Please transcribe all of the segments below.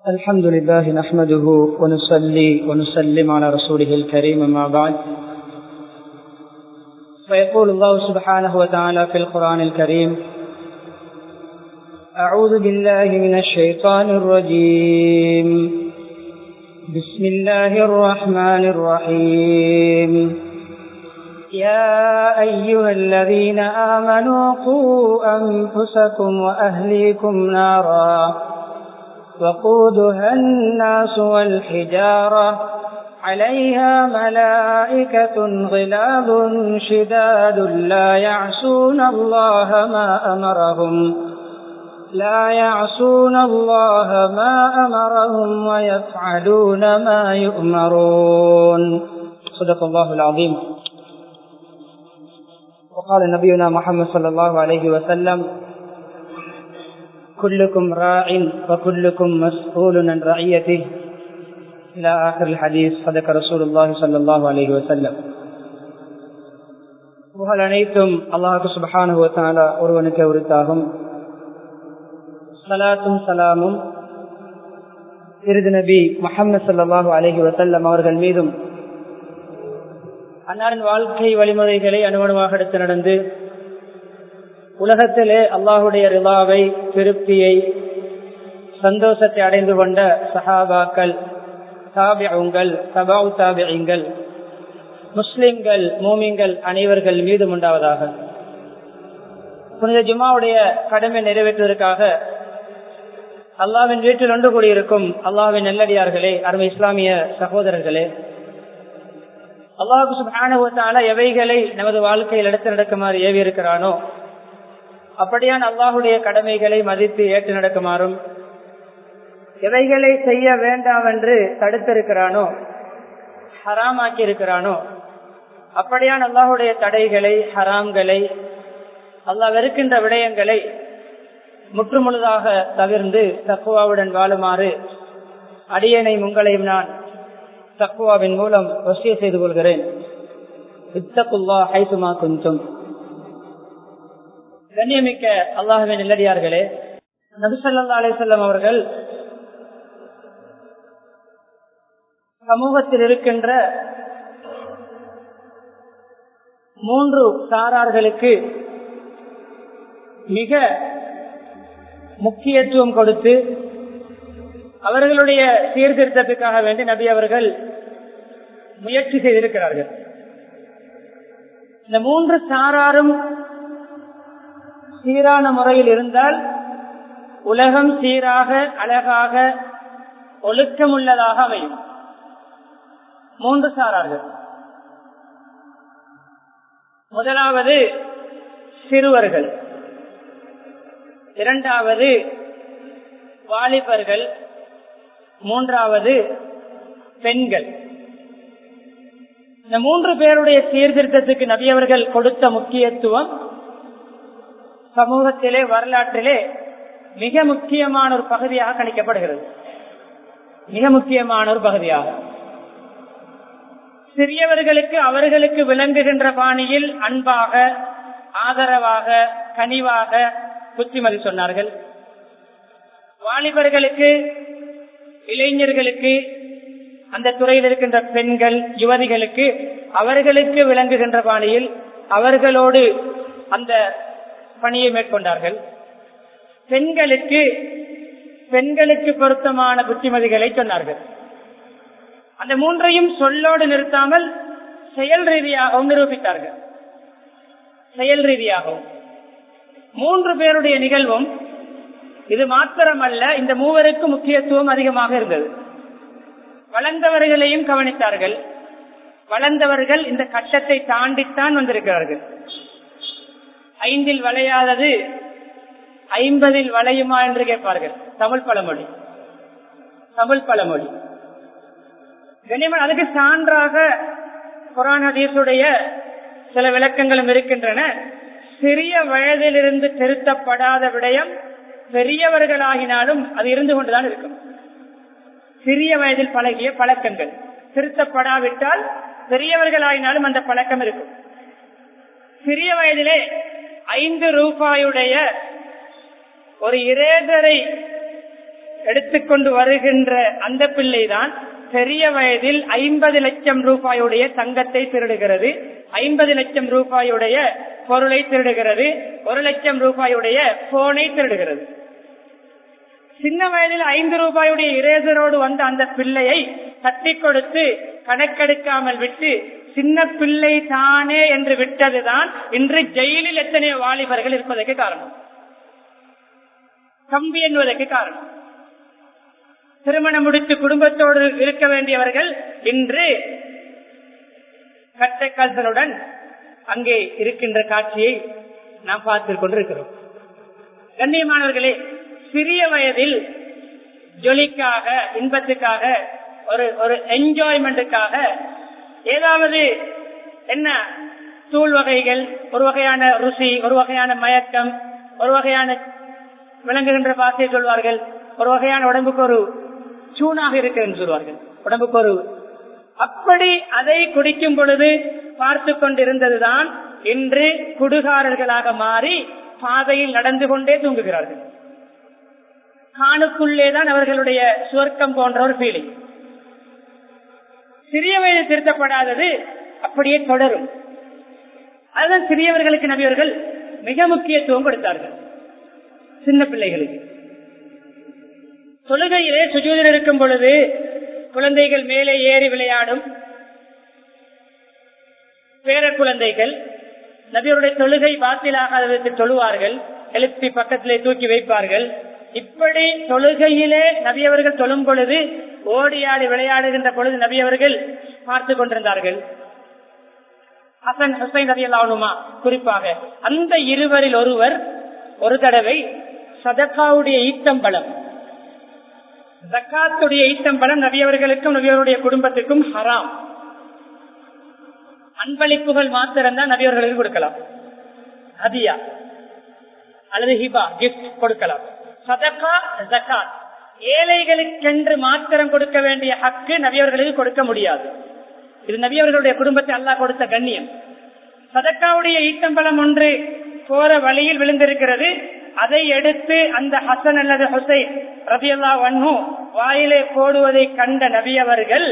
الحمد لله نحمده ونصلي ونسلم على رسوله الكريم ما بعد فيقول الله سبحانه وتعالى في القرآن الكريم أعوذ بالله من الشيطان الرجيم بسم الله الرحمن الرحيم يا أيها الذين آمنوا قوا أنفسكم وأهليكم نارا وقودها الناس والحجارة عليها ملائكة غلاب شداد لا يعصون الله ما أمرهم لا يعصون الله ما أمرهم ويفعلون ما يؤمرون صدق الله العظيم وقال نبينا محمد صلى الله عليه وسلم كلكم راع وكلكم مسؤول عن رعيته إلى آخر الحديث صدق رسول الله صلى الله عليه وسلم புகழ் அனைத்தும் அல்லாஹு சுபஹானுவத்தால ஒருவனுக்கு உரித்தாகும் சலாத்தும் சலாமும் திருது நபி முகமது சல்லாஹூ அலஹி வசல்லம் அவர்கள் மீதும் அன்னாரின் வாழ்க்கை வழிமுறைகளை அனுமணமாக எடுத்து நடந்து உலகத்திலே அல்லாஹுடைய ரிலாவை திருப்தியை சந்தோஷத்தை அடைந்து கொண்ட சஹாபாக்கள் தாபியங்கள் சபாவு தாபியங்கள் முஸ்லிம்கள் மூமிங்கள் அனைவர்கள் மீதும் உண்டாவதாக புனித ஜுமாவுடைய கடமை நிறைவேற்றுவதற்காக அல்லாவின் வீட்டில் ஒன்று கூடியிருக்கும் அல்லாவின் நெல்லடியார்களே அருமை இஸ்லாமிய சகோதரர்களே அல்லாஹு சுபானுவத்தால எவைகளை நமது வாழ்க்கையில் எடுத்து நடக்குமாறு ஏவி இருக்கிறானோ அப்படியான் அல்லாஹுடைய கடமைகளை மதித்து ஏற்று நடக்குமாறும் எவைகளை செய்ய வேண்டாம் என்று தடுத்திருக்கிறானோ ஹராமாக்கி இருக்கிறானோ அப்படியான் அல்லாஹுடைய தடைகளை ஹராம்களை அல்லாஹ் வெறுக்கின்ற விடயங்களை முற்றுமுழுதாக தவிர்ந்து தக்குவாவுடன் வாழுமாறு அடியனை உங்களையும் நான் தக்குவாவின் மூலம் வசிய செய்து கொள்கிறேன் இத்தகுல்லா ஹைசுமா குந்தும் கண்ணியமிக்க அல்லாஹுவின் நல்லடியார்களே நபிசல்லா அலிசல்லம் அவர்கள் சமூகத்தில் இருக்கின்ற மூன்று சாரார்களுக்கு மிக முக்கியத்துவம் கொடுத்து அவர்களுடைய சீர்திருத்தத்துக்காக வேண்டி நபி அவர்கள் முயற்சி செய்திருக்கிறார்கள் இந்த மூன்று சாராரும் சீரான முறையில் இருந்தால் உலகம் சீராக அழகாக ஒழுக்கமுள்ளதாக அமையும் மூன்று சாரார்கள் முதலாவது சிறுவர்கள் இரண்டாவது வாலிபர்கள் மூன்றாவது பெண்கள் இந்த மூன்று பேருடைய சீர்திருத்தத்துக்கு நபியவர்கள் கொடுத்த முக்கியத்துவம் சமூகத்திலே வரலாற்றிலே மிக முக்கியமான ஒரு பகுதியாக கணிக்கப்படுகிறது மிக முக்கியமான ஒரு பகுதியாக சிறியவர்களுக்கு அவர்களுக்கு விளங்குகின்ற பாணியில் அன்பாக ஆதரவாக கனிவாக புத்திமதி சொன்னார்கள் வாலிபர்களுக்கு இளைஞர்களுக்கு அந்த துறையில் இருக்கின்ற பெண்கள் யுவதிகளுக்கு அவர்களுக்கு விளங்குகின்ற பாணியில் அவர்களோடு அந்த பணியை மேற்கொண்டார்கள் பெண்களுக்கு பெண்களுக்கு பொருத்தமான புத்திமதிகளை சொன்னார்கள் அந்த மூன்றையும் சொல்லோடு நிறுத்தாமல் செயல் ரீதியாகவும் நிரூபித்தார்கள் செயல் ரீதியாகவும் மூன்று பேருடைய நிகழ்வும் இது மாத்திரமல்ல இந்த மூவருக்கு முக்கியத்துவம் அதிகமாக இருந்தது வளர்ந்தவர்களையும் கவனித்தார்கள் வளர்ந்தவர்கள் இந்த கட்டத்தை தாண்டித்தான் வந்திருக்கிறார்கள் ஐந்தில் வளையாதது ஐம்பதில் வளையுமா என்று கேட்பார்கள் தமிழ் பழமொழி தமிழ் பழமொழி கனிமன் அதுக்கு சான்றாக குரான் ஹதீசுடைய சில விளக்கங்களும் இருக்கின்றன சிறிய வயதிலிருந்து திருத்தப்படாத விடயம் பெரியவர்களாகினாலும் அது இருந்து கொண்டுதான் இருக்கும் சிறிய வயதில் பழகிய பழக்கங்கள் திருத்தப்படாவிட்டால் பெரியவர்களாகினாலும் அந்த பழக்கம் இருக்கும் சிறிய வயதிலே ஐந்து ரூபாயுடைய ஒரு இரேதரை எடுத்துக்கொண்டு வருகின்ற அந்த பிள்ளைதான் பெரிய வயதில் ஐம்பது லட்சம் ரூபாயுடைய தங்கத்தை திருடுகிறது ஐம்பது லட்சம் ரூபாயுடைய பொருளை திருடுகிறது ஒரு லட்சம் ரூபாயுடைய போனை திருடுகிறது சின்ன வயதில் ஐந்து ரூபாயுடைய இரேசரோடு வந்த அந்த பிள்ளையை தட்டி கொடுத்து கணக்கெடுக்காமல் விட்டு சின்ன பிள்ளை தானே என்று விட்டதுதான் இன்று ஜெயிலில் எத்தனையோ வாலிபர்கள் இருப்பதற்கு காரணம் கம்பி என்பதற்கு காரணம் திருமணம் முடித்து குடும்பத்தோடு இருக்க வேண்டியவர்கள் இன்று கட்டக்கால்களுடன் அங்கே இருக்கின்ற காட்சியை நாம் பார்த்துக் கொண்டிருக்கிறோம் கண்ணியமானவர்களே சிறிய வயதில் ஜொலிக்காக இன்பத்துக்காக ஒரு ஒரு என்ஜாய்மெண்ட்டுக்காக ஏதாவது என்ன தூள் வகைகள் ஒரு வகையான ருசி ஒரு வகையான மயக்கம் ஒரு வகையான விளங்குகின்ற பாசையை சொல்வார்கள் ஒரு வகையான உடம்புக்கு ஒரு சூனாக இருக்கிறது சொல்வார்கள் உடம்புக்கு ஒரு அப்படி அதை குடிக்கும் பொழுது பார்த்து கொண்டிருந்ததுதான் இன்று குடுகாரர்களாக மாறி பாதையில் நடந்து கொண்டே தூங்குகிறார்கள் காணுக்குள்ளேதான் அவர்களுடைய சுவர்க்கம் போன்ற ஒரு ஃபீலிங் சிறிய வயது திருத்தப்படாதது அப்படியே தொடரும் அதுதான் சிறியவர்களுக்கு நபியவர்கள் மிக முக்கியத்துவம் கொடுத்தார்கள் சின்ன பிள்ளைகளுக்கு தொழுகையிலே சுஜூதில் இருக்கும் பொழுது குழந்தைகள் மேலே ஏறி விளையாடும் பேர குழந்தைகள் நபியருடைய தொழுகை பாத்திலாகாததற்கு தொழுவார்கள் எழுப்பி பக்கத்திலே தூக்கி வைப்பார்கள் இப்படி தொழுகையிலே நபியவர்கள் தொழும் பொழுது ஓடியாடி விளையாடுகின்ற பொழுது நபியவர்கள் பார்த்து கொண்டிருந்தார்கள் ஹசன் ஹுசைன் நபி அல்லாவுமா குறிப்பாக அந்த இருவரில் ஒருவர் ஒரு தடவை சதக்காவுடைய ஈத்தம்பலம் ஜக்காத்துடைய ஈத்தம்பலம் நபியவர்களுக்கும் நபியவருடைய குடும்பத்திற்கும் ஹராம் அன்பளிப்புகள் மாத்திரம்தான் நபியவர்களுக்கு கொடுக்கலாம் ஹதியா அல்லது ஹிபா கிஃப்ட் கொடுக்கலாம் சதக்கா ஜக்காத் ஏழைகளுக்கென்று மாத்திரம் கொடுக்க வேண்டிய ஹக்கு நபியவர்களுக்கு கொடுக்க முடியாது இது நபியவர்களுடைய குடும்பத்தை அல்லாஹ் கொடுத்த கண்ணியம் சதக்காவுடைய ஈட்டம்பலம் ஒன்று போற வழியில் விழுந்திருக்கிறது அதை எடுத்து அந்த ஹசன் அல்லது ஹுசைன் ரபியல்லா வன்னு வாயிலே போடுவதை கண்ட நபியவர்கள்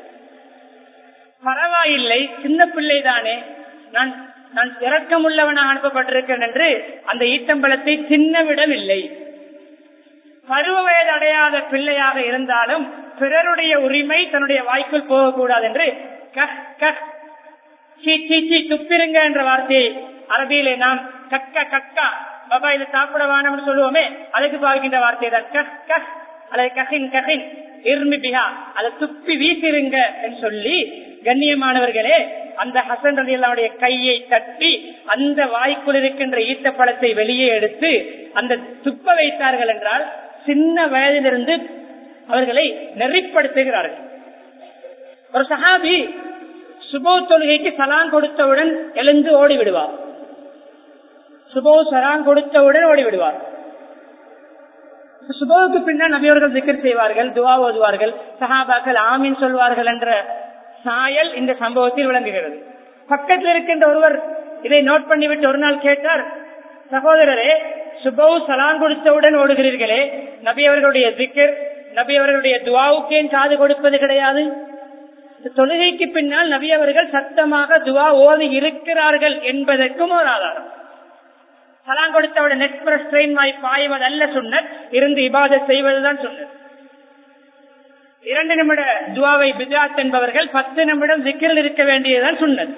பரவாயில்லை சின்ன பிள்ளைதானே நான் நான் இறக்கமுள்ளவனாக அனுப்பப்பட்டிருக்கேன் என்று அந்த ஈட்டம்பலத்தை சின்னவிடவில்லை பருவ வயது அடையாத பிள்ளையாக இருந்தாலும் பிறருடைய உரிமை தன்னுடைய வாய்க்குள் போகக்கூடாது என்று கஹ் கஹ் சீ சீ சீ துப்பிருங்க என்ற வார்த்தையை அரபியிலே நாம் கக்க கக்கா பாபா இது சாப்பிட வேணும்னு சொல்லுவோமே அதுக்கு பாவிக்கின்ற வார்த்தை தான் கஹ் கஹ் அல்லது கஹின் கஹின் இருமி பிஹா அதை துப்பி வீசிருங்க என்று சொல்லி கண்ணியமானவர்களே அந்த ஹசன் ரதி அல்லாவுடைய கையை தட்டி அந்த வாய்க்குள் இருக்கின்ற ஈட்ட பழத்தை வெளியே எடுத்து அந்த துப்ப வைத்தார்கள் என்றால் சின்ன வயதிலிருந்து அவர்களை நெறிப்படுத்துகிறார்கள் ஒரு சஹாபி சுபோ தொழுகைக்கு சலான் கொடுத்தவுடன் எழுந்து ஓடி விடுவார் சுபோ சலான் கொடுத்தவுடன் ஓடி விடுவார் சுபோவுக்கு பின்னால் நபியவர்கள் திக்கர் செய்வார்கள் துவா ஓதுவார்கள் சஹாபாக்கள் ஆமீன் சொல்வார்கள் என்ற சாயல் இந்த சம்பவத்தில் விளங்குகிறது பக்கத்தில் இருக்கின்ற ஒருவர் இதை நோட் பண்ணிவிட்டு ஒரு நாள் கேட்டார் சகோதரரே சுபவு சலான் கொடுத்தவுடன் ஓடுகிறீர்களே நபி அவர்களுடைய திக்கர் நபி அவர்களுடைய துவாவுக்கேன் காது கொடுப்பது கிடையாது தொழுகைக்கு பின்னால் நபி அவர்கள் சத்தமாக துவா ஓதி இருக்கிறார்கள் என்பதற்கும் ஒரு ஆதாரம் சலான் கொடுத்தவுடன் எக்ஸ்பிரஸ் ட்ரெயின் வாய் பாய்வது அல்ல சுண்ணத் இருந்து இபாத செய்வதுதான் சுண்ணத் இரண்டு நிமிட துவாவை பிஜாத் என்பவர்கள் பத்து நிமிடம் சிக்கிரில் இருக்க வேண்டியதுதான் சுண்ணத்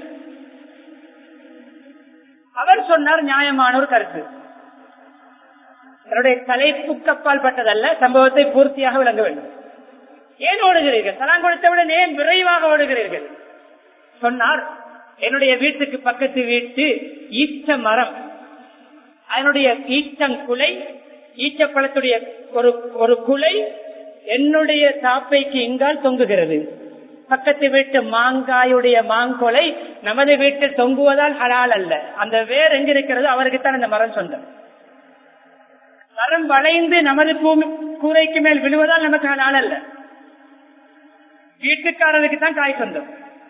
அவர் சொன்னார் நியாயமான ஒரு கருத்து என்னுடைய தலைப்புக்கப்பால் பட்டதல்ல சம்பவத்தை பூர்த்தியாக விளங்க வேண்டும் ஏன் ஓடுகிறீர்கள் சலான் கொடுத்தவுடன் ஏன் விரைவாக ஓடுகிறீர்கள் சொன்னார் என்னுடைய வீட்டுக்கு பக்கத்து வீட்டு ஈச்ச மரம் அதனுடைய ஈச்சங்குலை ஈச்சப்பழத்துடைய ஒரு ஒரு குலை என்னுடைய தாப்பைக்கு இங்கால் தொங்குகிறது பக்கத்து வீட்டு மாங்காயுடைய மாங்கொலை நமது வீட்டில் தொங்குவதால் ஹலால் அல்ல அந்த வேர் எங்க இருக்கிறது அவருக்குத்தான் அந்த மரம் சொந்தம் மரம் வளைந்து நமது பூமி கூரைக்கு மேல் விழுவதால் நமக்கு ஹலால் அல்ல வீட்டுக்காரருக்கு தான் காய் சொந்தம்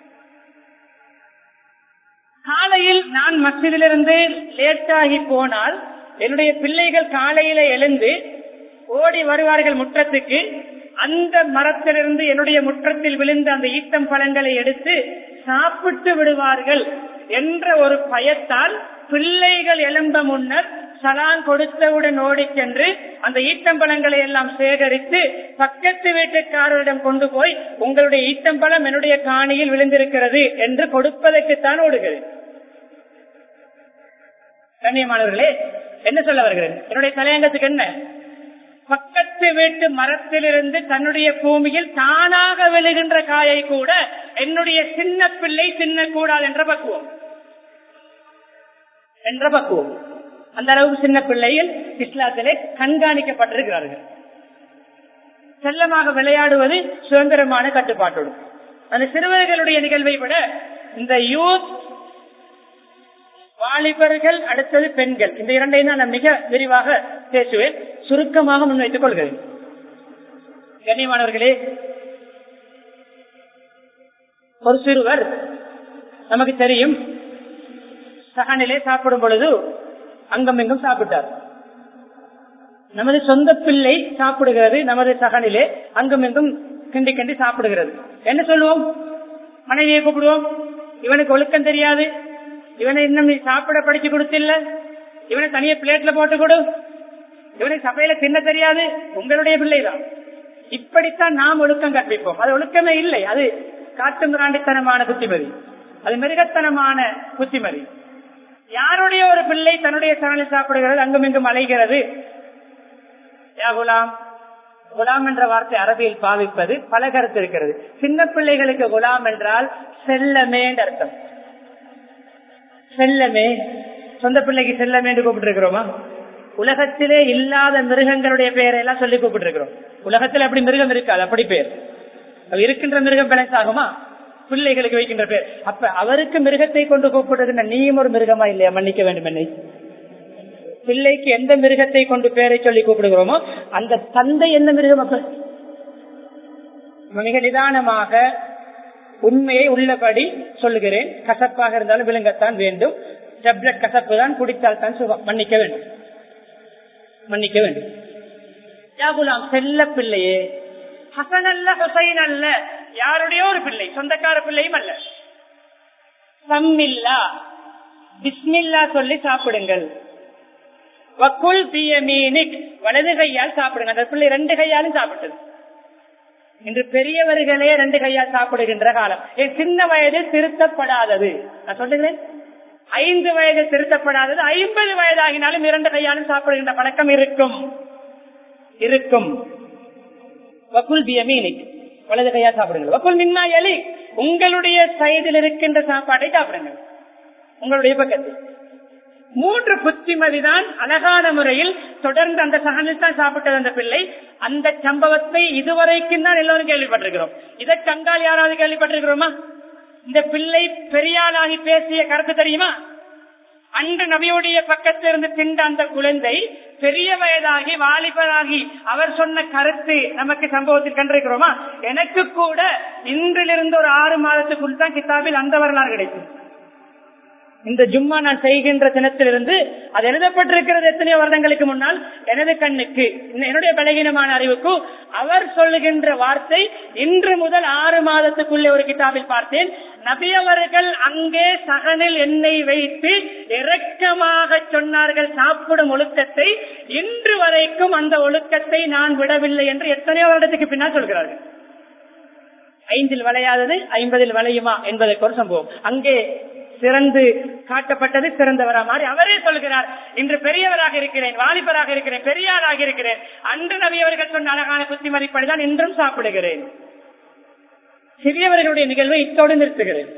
காலையில் நான் மசிதிலிருந்து லேட்டாகி போனால் என்னுடைய பிள்ளைகள் காலையில எழுந்து ஓடி வருவார்கள் முற்றத்துக்கு அந்த மரத்திலிருந்து என்னுடைய முற்றத்தில் விழுந்த அந்த ஈட்டம் பழங்களை எடுத்து சாப்பிட்டு விடுவார்கள் என்ற ஒரு பயத்தால் பிள்ளைகள் எழும்ப முன்னர் சலான் கொடுத்தவுடன் ஓடி சென்று அந்த ஈட்டம்பழங்களை எல்லாம் சேகரித்து பக்கத்து வீட்டுக்காரரிடம் கொண்டு போய் உங்களுடைய ஈட்டம்பழம் என்னுடைய காணியில் விழுந்திருக்கிறது என்று கொடுப்பதற்குத்தான் ஓடுகிறது கண்ணியமானவர்களே என்ன சொல்ல வருகிறேன் என்னுடைய தலையங்கத்துக்கு என்ன பக்கத்து வீட்டு மரத்திலிருந்து தன்னுடைய பூமியில் தானாக விழுகின்ற காயை கூட என்னுடைய சின்ன பிள்ளை தின்னக்கூடாது என்ற பக்குவம் என்ற பக்குவம் அந்த அளவுக்கு சின்ன பிள்ளைகள் இஸ்லாத்திலே கண்காணிக்கப்பட்டிருக்கிறார்கள் செல்லமாக விளையாடுவது சுதந்திரமான கட்டுப்பாட்டோடு அந்த சிறுவர்களுடைய நிகழ்வை விட இந்த யூத் வாலிபர்கள் அடுத்தது பெண்கள் இந்த இரண்டையும் நான் மிக விரிவாக பேசுவேன் சுருக்கமாக முன்வைத்துக் கொள்கிறேன் கண்ணியமானவர்களே ஒரு சிறுவர் நமக்கு தெரியும் சகனிலே சாப்பிடும் பொழுது அங்கும் இங்கும் சாப்பிட்டார் நமது சொந்த பிள்ளை சாப்பிடுகிறது நமது சகனிலே அங்கும் இங்கும் கிண்டி கிண்டி சாப்பிடுகிறது என்ன சொல்லுவோம் மனைவியை கூப்பிடுவோம் இவனுக்கு ஒழுக்கம் தெரியாது இவனை இன்னும் நீ சாப்பிட படிச்சு கொடுத்தில்ல இவனை தனியா பிளேட்ல போட்டு கொடு இவனுக்கு சபையில தின்ன தெரியாது உங்களுடைய பிள்ளைதான் இப்படித்தான் நாம் ஒழுக்கம் கற்பிப்போம் அது ஒழுக்கமே இல்லை அது காட்டு மிராண்டித்தனமான புத்திமதி அது மிருகத்தனமான புத்திமதி யாருடைய ஒரு பிள்ளை தன்னுடைய சனலில் சாப்பிடுகிறது அங்கும் இங்கும் அலைகிறது யா குலாம் குலாம் என்ற வார்த்தை அரபியில் பாவிப்பது பல கருத்து இருக்கிறது சின்ன பிள்ளைகளுக்கு குலாம் என்றால் செல்லமே என்று அர்த்தம் செல்லமே சொந்த பிள்ளைக்கு செல்லமே என்று கூப்பிட்டு இருக்கிறோமா உலகத்திலே இல்லாத மிருகங்களுடைய பெயரை எல்லாம் சொல்லி கூப்பிட்டு இருக்கிறோம் உலகத்தில் அப்படி மிருகம் இருக்காது அப்படி பேர் அது இருக்கின்ற மிருகம் பேலன்ஸ் ஆகுமா பிள்ளைகளுக்கு வைக்கின்ற பேர் அப்ப அவருக்கு மிருகத்தை கொண்டு கூப்பிடுகின்ற நீயும் ஒரு மிருகமா இல்லையா மன்னிக்க வேண்டும் என்னை பிள்ளைக்கு எந்த மிருகத்தை கொண்டு பேரை சொல்லி கூப்பிடுகிறோமோ அந்த தந்தை என்ன மிருகம் அப்ப மிக நிதானமாக உண்மையை உள்ளபடி சொல்லுகிறேன் கசப்பாக இருந்தாலும் விழுங்கத்தான் வேண்டும் டெப்லெட் கசப்பு தான் குடித்தால் தான் சுகம் மன்னிக்க வேண்டும் மன்னிக்க வேண்டும் யாகுலாம் செல்ல பிள்ளையே ஹசன் அல்ல ஹுசைன் அல்ல யாருடைய ஒரு பிள்ளை சொந்தக்கார பிள்ளையும் அல்ல சம்மில்லா பிஸ்மில்லா சொல்லி சாப்பிடுங்கள் வக்குல் பியமீனிக் வலது கையால் சாப்பிடுங்க அந்த பிள்ளை ரெண்டு கையாலும் சாப்பிட்டது இன்று பெரியவர்களே ரெண்டு கையால் சாப்பிடுகின்ற காலம் என் சின்ன வயதில் திருத்தப்படாதது நான் சொல்லுகிறேன் ஐந்து வயது திருத்தப்படாதது ஐம்பது வயதாகினாலும் இரண்டு கையாலும் சாப்பிடுகின்ற பழக்கம் இருக்கும் இருக்கும் வக்குல் பியமீனிக் வலது கையா சாப்பிடுங்கள் வக்குல் மின்னா எலி உங்களுடைய சைதில் இருக்கின்ற சாப்பாட்டை சாப்பிடுங்கள் உங்களுடைய பக்கத்தில் மூன்று புத்திமதிதான் அழகான முறையில் தொடர்ந்து அந்த சகனில் தான் சாப்பிட்டது அந்த பிள்ளை அந்த சம்பவத்தை இதுவரைக்கும் தான் எல்லோரும் கேள்விப்பட்டிருக்கிறோம் இதை கங்கால் யாராவது கேள்விப்பட்டிருக்கிறோமா இந்த பிள்ளை பெரியாளாகி பேசிய கருத்து தெரியுமா அன்று நபியுடைய பக்கத்தில் இருந்து திண்ட அந்த குழந்தை பெரிய வயதாகி வாலிபராகி அவர் சொன்ன கருத்து நமக்கு சம்பவத்தில் கண்டிருக்கிறோமா எனக்கு கூட இன்றிலிருந்து ஒரு ஆறு மாதத்துக்குள் தான் கிதாபில் அந்த வரலாறு கிடைக்கும் இந்த ஜும்மா நான் செய்கின்ற தினத்திலிருந்து அது எழுதப்பட்டிருக்கிறது எத்தனையோ வருடங்களுக்கு முன்னால் எனது கண்ணுக்கு என்னுடைய பலகீனமான அறிவுக்கு அவர் சொல்லுகின்ற வார்த்தை இன்று முதல் ஆறு மாதத்துக்குள்ளே ஒரு கிதாபில் பார்த்தேன் நபியவர்கள் அங்கே சகனில் எண்ணெய் வைத்து இரக்கமாக சொன்னார்கள் சாப்பிடும் ஒழுக்கத்தை இன்று வரைக்கும் அந்த ஒழுக்கத்தை நான் விடவில்லை என்று எத்தனையோ வருடத்துக்கு பின்னால் சொல்கிறார்கள் ஐந்தில் வளையாதது ஐம்பதில் வளையுமா என்பதற்கு ஒரு சம்பவம் அங்கே சிறந்து காட்டப்பட்டது சிறந்தவரா மாறி அவரே சொல்கிறார் இன்று பெரியவராக இருக்கிறேன் வாலிபராக இருக்கிறேன் பெரியாராக இருக்கிறேன் அன்று நபியவர்கள் சொன்ன அழகான புத்திமதிப்படிதான் இன்றும் சாப்பிடுகிறேன் சிறியவர்களுடைய நிகழ்வை இத்தோடு நிறுத்துகிறேன்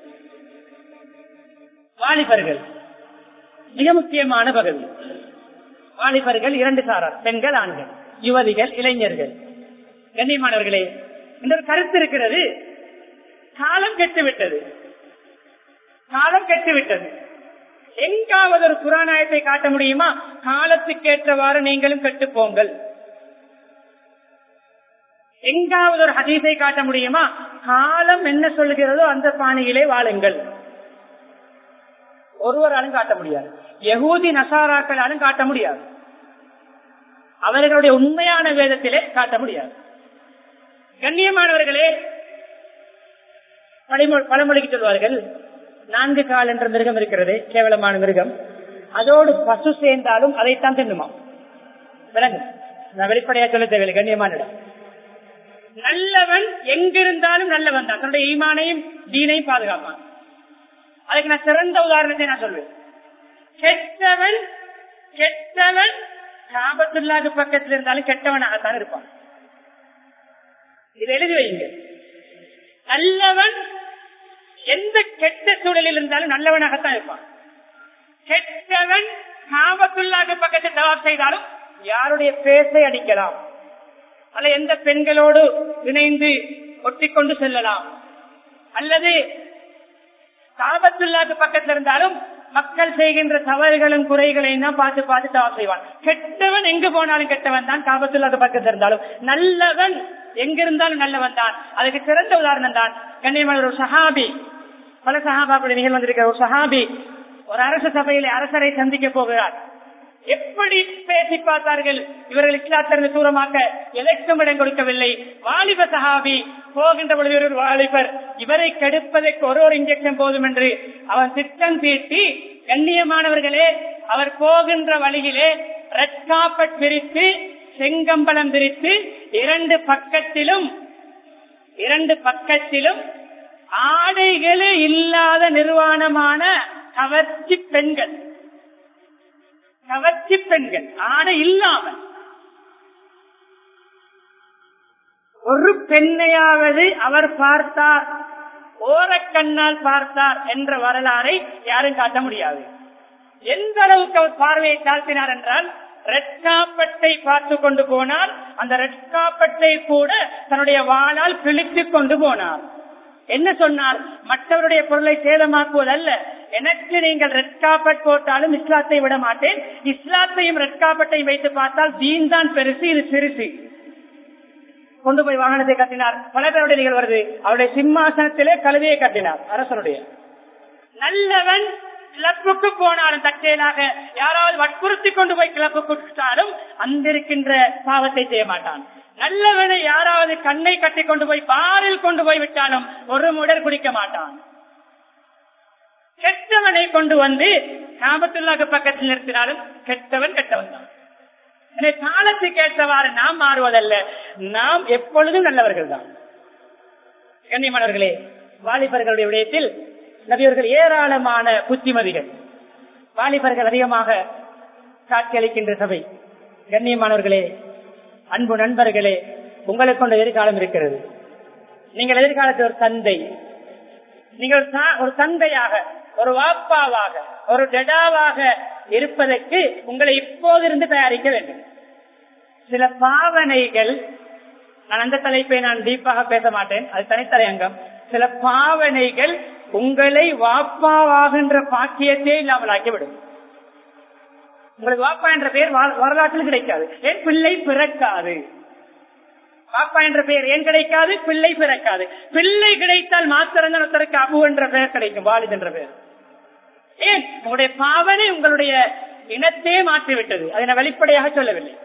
வாலிபர்கள் மிக முக்கியமான பகுதி வாலிபர்கள் இரண்டு சாரார் பெண்கள் ஆண்கள் யுவதிகள் இளைஞர்கள் கண்ணியமானவர்களே இந்த ஒரு கருத்து இருக்கிறது காலம் கெட்டுவிட்டது காலம் கெட்டுவிட்டது எங்காவது ஒரு புராணாயத்தை காட்ட முடியுமா காலத்துக்கு ஏற்றவாறு நீங்களும் கெட்டு போங்கள் எங்காவது ஒரு ஹதீஸை காட்ட முடியுமா காலம் என்ன சொல்லுகிறதோ அந்த பாணியிலே வாழுங்கள் ஒருவராலும் காட்ட முடியாது யகூதி நசாராக்களாலும் காட்ட முடியாது அவர்களுடைய உண்மையான வேதத்திலே காட்ட முடியாது கண்ணியமானவர்களே பழமொ- பழமொழிக்கு சொல்வார்கள் நான்கு கால் என்ற மிருகம் இருக்கிறது கேவலமான மிருகம் அதோடு பசு சேர்ந்தாலும் அதைத்தான் தின்னுமா விலங்கு நான் வெளிப்படையா சொல்ல தேவையில்லை கண்ணியமான இடம் நல்லவன் எங்கிருந்தாலும் நல்லவன் தான் தன்னுடைய ஈமானையும் தீனையும் பாதுகாப்பான் அதுக்கு நான் சிறந்த உதாரணத்தை நான் சொல்வேன் கெட்டவன் கெட்டவன் காபத்துள்ளாக்கு பக்கத்தில் இருந்தாலும் கெட்டவனாகத்தான் இருப்பான் இதை எழுதி வைங்க நல்லவன் எந்த கெட்ட சூழலில் இருந்தாலும் நல்லவனாகத்தான் இருப்பான் கெட்டவன் காபத்துள்ளாக்கு பக்கத்தில் தவாப் செய்தாலும் யாருடைய பேசை அடிக்கலாம் அல்ல எந்த பெண்களோடு இணைந்து ஒட்டிக்கொண்டு செல்லலாம் அல்லது காபத்துள்ளாக்கு பக்கத்தில் இருந்தாலும் மக்கள் செய்கின்ற தவறுகளும் குறைகளையும் தான் பார்த்து பார்த்து தவறு செய்வான் கெட்டவன் எங்கு போனாலும் கெட்டவன் தான் காபத்துள்ளாக்கு பக்கத்தில் இருந்தாலும் நல்லவன் எங்கிருந்தாலும் நல்லவன் தான் அதுக்கு சிறந்த உதாரணம் தான் கண்ணியமான ஒரு சஹாபி பல சஹாபாக்களுடைய நிகழ்வு வந்திருக்கிற ஒரு சஹாபி ஒரு அரசு சபையிலே அரசரை சந்திக்க போகிறார் எப்படி பேசி பார்த்தார்கள் இவர்கள் இஸ்லாத்திலிருந்து தூரமாக்க எதற்கும் இடம் கொடுக்கவில்லை வாலிப சஹாபி போகின்ற பொழுது ஒரு வாலிபர் இவரை கெடுப்பதற்கு ஒரு ஒரு இன்ஜெக்ஷன் போதும் என்று அவன் திட்டம் தீட்டி கண்ணியமானவர்களே அவர் போகின்ற வழியிலே ரெட் காப்பட் பிரித்து செங்கம்பலம் பிரித்து இரண்டு பக்கத்திலும் இரண்டு பக்கத்திலும் ஆடைகளே இல்லாத நிர்வாணமான கவர்ச்சி பெண்கள் கவர்ச்சி பெண்கள் ஆடை இல்லாமல் ஒரு பெண்ணையாவது அவர் பார்த்தார் ஓரக்கண்ணால் பார்த்தார் என்ற வரலாறை யாரும் காட்ட முடியாது எந்த அளவுக்கு அவர் பார்வையை தாழ்த்தினார் என்றால் ரெட்காப்பட்டை பார்த்து கொண்டு போனார் அந்த ரெட்காப்பட்டை கூட தன்னுடைய வாளால் பிழித்துக் கொண்டு போனார் என்ன சொன்னார் மற்றவருடைய பொருளை சேதமாக்குவதல்ல எனக்கு நீங்கள் ரெட் காப்பட் போட்டாலும் இஸ்லாத்தை விட மாட்டேன் இஸ்லாத்தையும் ரெட் காப்பட்டையும் வைத்து பார்த்தால் தீன் தான் பெருசு இது சிறுசு கொண்டு போய் வாகனத்தை கட்டினார் பல பேருடைய நிகழ்வு வருது அவருடைய சிம்மாசனத்திலே கழுதையை கட்டினார் அரசனுடைய நல்லவன் கிளப்புக்கு போனாலும் தற்செயலாக யாராவது வற்புறுத்தி கொண்டு போய் கிளப்புக்கு விட்டாலும் அந்த இருக்கின்ற பாவத்தை செய்ய மாட்டான் நல்லவனை யாராவது கண்ணை கட்டி கொண்டு போய் பாரில் கொண்டு போய் விட்டாலும் ஒரு முடர் குடிக்க மாட்டான் கெட்டவனை கொண்டு வந்து காபத்துள்ளாக்கு பக்கத்தில் நிறுத்தினாலும் கெட்டவன் கெட்டவன் தான் எனவே காலத்துக்கு ஏற்றவாறு நாம் மாறுவதல்ல நாம் எப்பொழுதும் நல்லவர்கள் தான் கண்ணியமானவர்களே வாலிபர்களுடைய விடயத்தில் நபியவர்கள் ஏராளமான புத்திமதிகள் வாலிபர்கள் அதிகமாக காட்சியளிக்கின்ற சபை கண்ணியமானவர்களே அன்பு நண்பர்களே உங்களுக்கு கொண்ட எதிர்காலம் இருக்கிறது நீங்கள் எதிர்காலத்தில் ஒரு தந்தை நீங்கள் ஒரு தா- ஒரு தந்தையாக ஒரு வாப்பாவாக ஒரு டெடாவாக இருப்பதற்கு உங்களை இப்போதிருந்து தயாரிக்க வேண்டும் சில பாவனைகள் நான் அந்த தலைப்பை நான் டீப்பாக பேச மாட்டேன் அது தனித்தலை அங்கம் சில பாவனைகள் உங்களை வாப்பாவாகின்ற பாக்கியத்தை இல்லாமல் ஆக்கிவிடும் உங்களுக்கு வாப்பா என்ற பெயர் வா- வரலாற்றில் கிடைக்காது என் பிள்ளை பிறக்காது பாப்பா என்ற பெயர் ஏன் கிடைக்காது பிள்ளை பிறக்காது பிள்ளை கிடைத்தால் மாத்திரம் தான் ஒருத்தருக்கு அபு என்ற பெயர் கிடைக்கும் வாலித் என்ற பெயர் ஏன் உங்களுடைய பாவனை உங்களுடைய இனத்தையே மாற்றிவிட்டது அதை நான் வெளிப்படையாக சொல்லவில்லை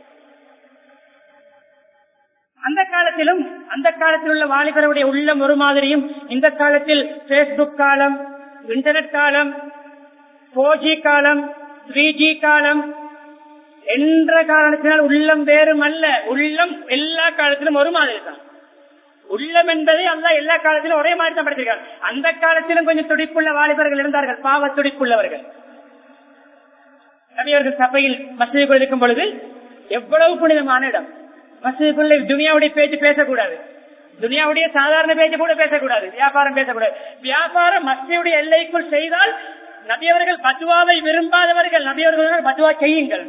அந்த காலத்திலும் அந்த காலத்தில் உள்ள வாலிபருடைய உள்ளம் ஒரு மாதிரியும் இந்த காலத்தில் பேஸ்புக் காலம் இன்டர்நெட் காலம் போர் ஜி காலம் த்ரீ ஜி காலம் என்ற காரணத்தினால் உள்ளம் வேறும் அல்ல உள்ளம் எல்லா காலத்திலும் ஒரு மாதிரி தான் உள்ளம் என்பதை அல்ல எல்லா காலத்திலும் ஒரே மாதிரி தான் படுத்திருக்கார் அந்த காலத்திலும் கொஞ்சம் துடிப்புள்ள வாலிபர்கள் இருந்தார்கள் பாவ துடிப்புள்ளவர்கள் நபியவர்கள் சபையில் மசதிக்குள் இருக்கும் பொழுது எவ்வளவு புனிதமான இடம் மசதிக்குள்ள துனியாவுடைய பேச்சு பேசக்கூடாது துனியாவுடைய சாதாரண பேச்சு கூட பேசக்கூடாது வியாபாரம் பேசக்கூடாது வியாபாரம் மத்தியுடைய எல்லைக்குள் செய்தால் நபியவர்கள் பத்துவாவை விரும்பாதவர்கள் நபியவர்கள் பத்துவா செய்யுங்கள்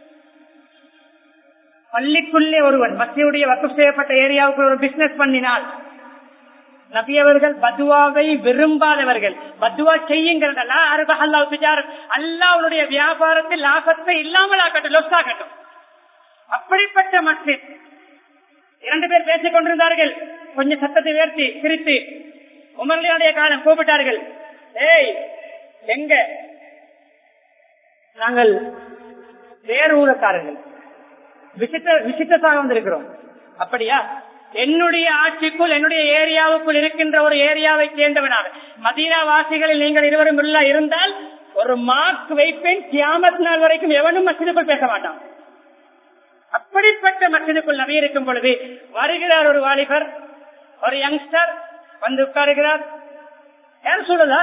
பள்ளிக்குள்ளே ஒருவன் மத்தியுடைய வக்கு செய்யப்பட்ட ஏரியாவுக்கு ஒரு பிசினஸ் பண்ணினால் நபியவர்கள் பத்துவாவை விரும்பாதவர்கள் பத்துவா செய்யுங்கள் அல்லாவுடைய வியாபாரத்தில் லாபத்தை இல்லாமல் ஆக்கட்டும் லொஸ் ஆகட்டும் அப்படிப்பட்ட மஸ்ஜித் இரண்டு பேர் பேசிக் கொண்டிருந்தார்கள் கொஞ்சம் சத்தத்தை உயர்த்தி சிரித்து உமர்லியுடைய காலம் கூப்பிட்டார்கள் ஏய் எங்க நாங்கள் வேறு ஊரக்காரர்கள் விசிட்ட விசிட்டஸாக வந்திருக்கிறோம் அப்படியா என்னுடைய ஆட்சிக்குள் என்னுடைய ஏரியாவுக்குள் இருக்கின்ற ஒரு ஏரியாவை சேர்ந்தவனாக மதீனா வாசிகளில் நீங்கள் இருவரும் இல்ல இருந்தால் ஒரு மார்க் வைப்பேன் கியாமத் நாள் வரைக்கும் எவனும் மசிதுக்குள் பேச மாட்டான் அப்படிப்பட்ட மசிதுக்குள் நபி இருக்கும் பொழுது வருகிறார் ஒரு வாலிபர் ஒரு யங்ஸ்டர் வந்து உட்காருகிறார் யார் சொல்லுதா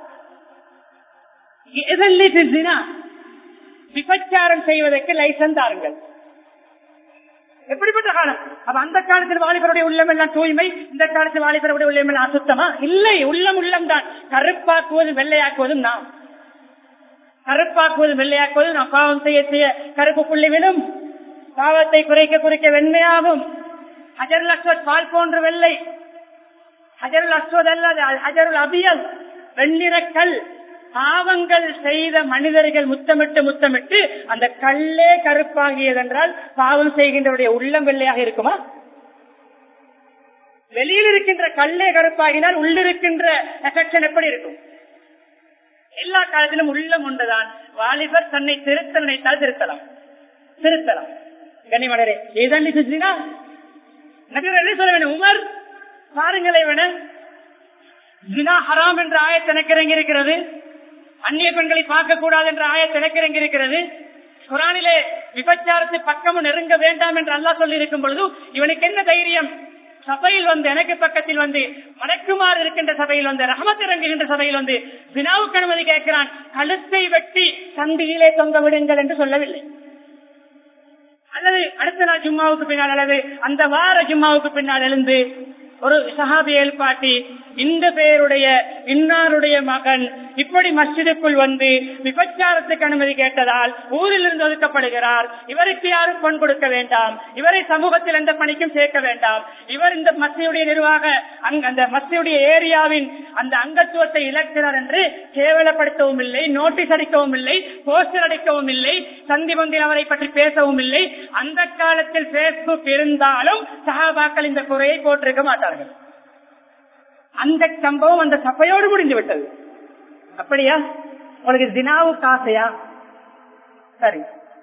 விபச்சாரம் செய்வதற்கு லைசன்ஸ் தாருங்கள் எப்படிப்பட்ட காலம் அப்ப அந்த காலத்தில் வாலிபருடைய உள்ளம் எல்லாம் தூய்மை இந்த காலத்தில் வாலிபருடைய உள்ளம் எல்லாம் அசுத்தமா இல்லை உள்ளம் உள்ளம் தான் கருப்பாக்குவதும் வெள்ளையாக்குவதும் நாம் கருப்பாக்குவதும் வெள்ளையாக்குவதும் நாம் பாவம் செய்ய செய்ய கருப்பு புள்ளி விடும் பாவத்தை குறைக்க குறைக்க வெண்மையாகும் ஹஜருல் அஸ்வத் பால் போன்ற வெள்ளை ஹஜருல் அஸ்வத் அல்லது ஹஜருல் அபியல் வெண்ணிறக்கல் பாவங்கள் செய்த மனிதர்கள் முத்தமிட்டு முத்தமிட்டு அந்த கல்லே கருப்பாகியதென்றால் பாவம் செய்கின்றவருடைய உள்ளம் வெள்ளையாக இருக்குமா வெளியில் இருக்கின்ற கல்லே கருப்பாகினால் உள்ளிருக்கின்ற எஃபெக்ஷன் எப்படி இருக்கும் எல்லா காலத்திலும் உள்ளம் ஒன்றுதான் வாலிபர் தன்னை திருத்த நினைத்தால் திருத்தலாம் திருத்தலாம் கனிமலரே ஏதான் சுற்றினா நபிகள் சொல்ல வேண்டும் உமர் பாருங்களே வேண ஜினா ஹராம் என்ற ஆயத் எனக்கு இறங்கி இருக்கிறது அந்நிய பெண்களை பார்க்க கூடாது என்ற ஆயத் எனக்கு இறங்கி இருக்கிறது குரானிலே விபச்சாரத்தை பக்கமும் நெருங்க வேண்டாம் என்று அல்லா சொல்லி இருக்கும் பொழுது இவனுக்கு என்ன தைரியம் சபையில் வந்து எனக்கு பக்கத்தில் வந்து மணக்குமாறு இருக்கின்ற சபையில் வந்து ரஹமத் இறங்குகின்ற சபையில் வந்து வினாவுக்கு அனுமதி கேட்கிறான் கழுத்தை வெட்டி சந்தியிலே தொங்க விடுங்கள் என்று சொல்லவில்லை அல்லது அடுத்த நாள் ஜும்மாவுக்கு பின்னால் அல்லது அந்த வார ஜும்மாவுக்கு பின்னால் எழுந்து ஒரு சஹாபி எழுப்பாட்டி இந்த பெயருடைய இன்னாருடைய மகன் இப்படி மஸ்ஜிதுக்குள் வந்து விபச்சாரத்துக்கு அனுமதி கேட்டதால் ஊரில் இருந்து ஒதுக்கப்படுகிறார் இவருக்கு யாரும் பொன் கொடுக்க வேண்டாம் இவரை சமூகத்தில் எந்த பணிக்கும் சேர்க்க வேண்டாம் இவர் இந்த மஸ்தியுடைய நிர்வாக அந்த மஸ்தியுடைய ஏரியாவின் அந்த அங்கத்துவத்தை இழக்கிறார் என்று கேவலப்படுத்தவும் இல்லை நோட்டீஸ் அடிக்கவும் இல்லை போஸ்டர் அடிக்கவும் இல்லை சந்தி மந்தில் அவரை பற்றி பேசவும் இல்லை அந்த காலத்தில் பேஸ்புக் இருந்தாலும் சகாபாக்கள் இந்த குறையை போட்டிருக்க மாட்டார்கள் அந்த சம்பவம் அந்த சபையோடு முடிந்து விட்டது அப்படியா உங்களுக்கு தினாவுக்கு ஆசையா சரி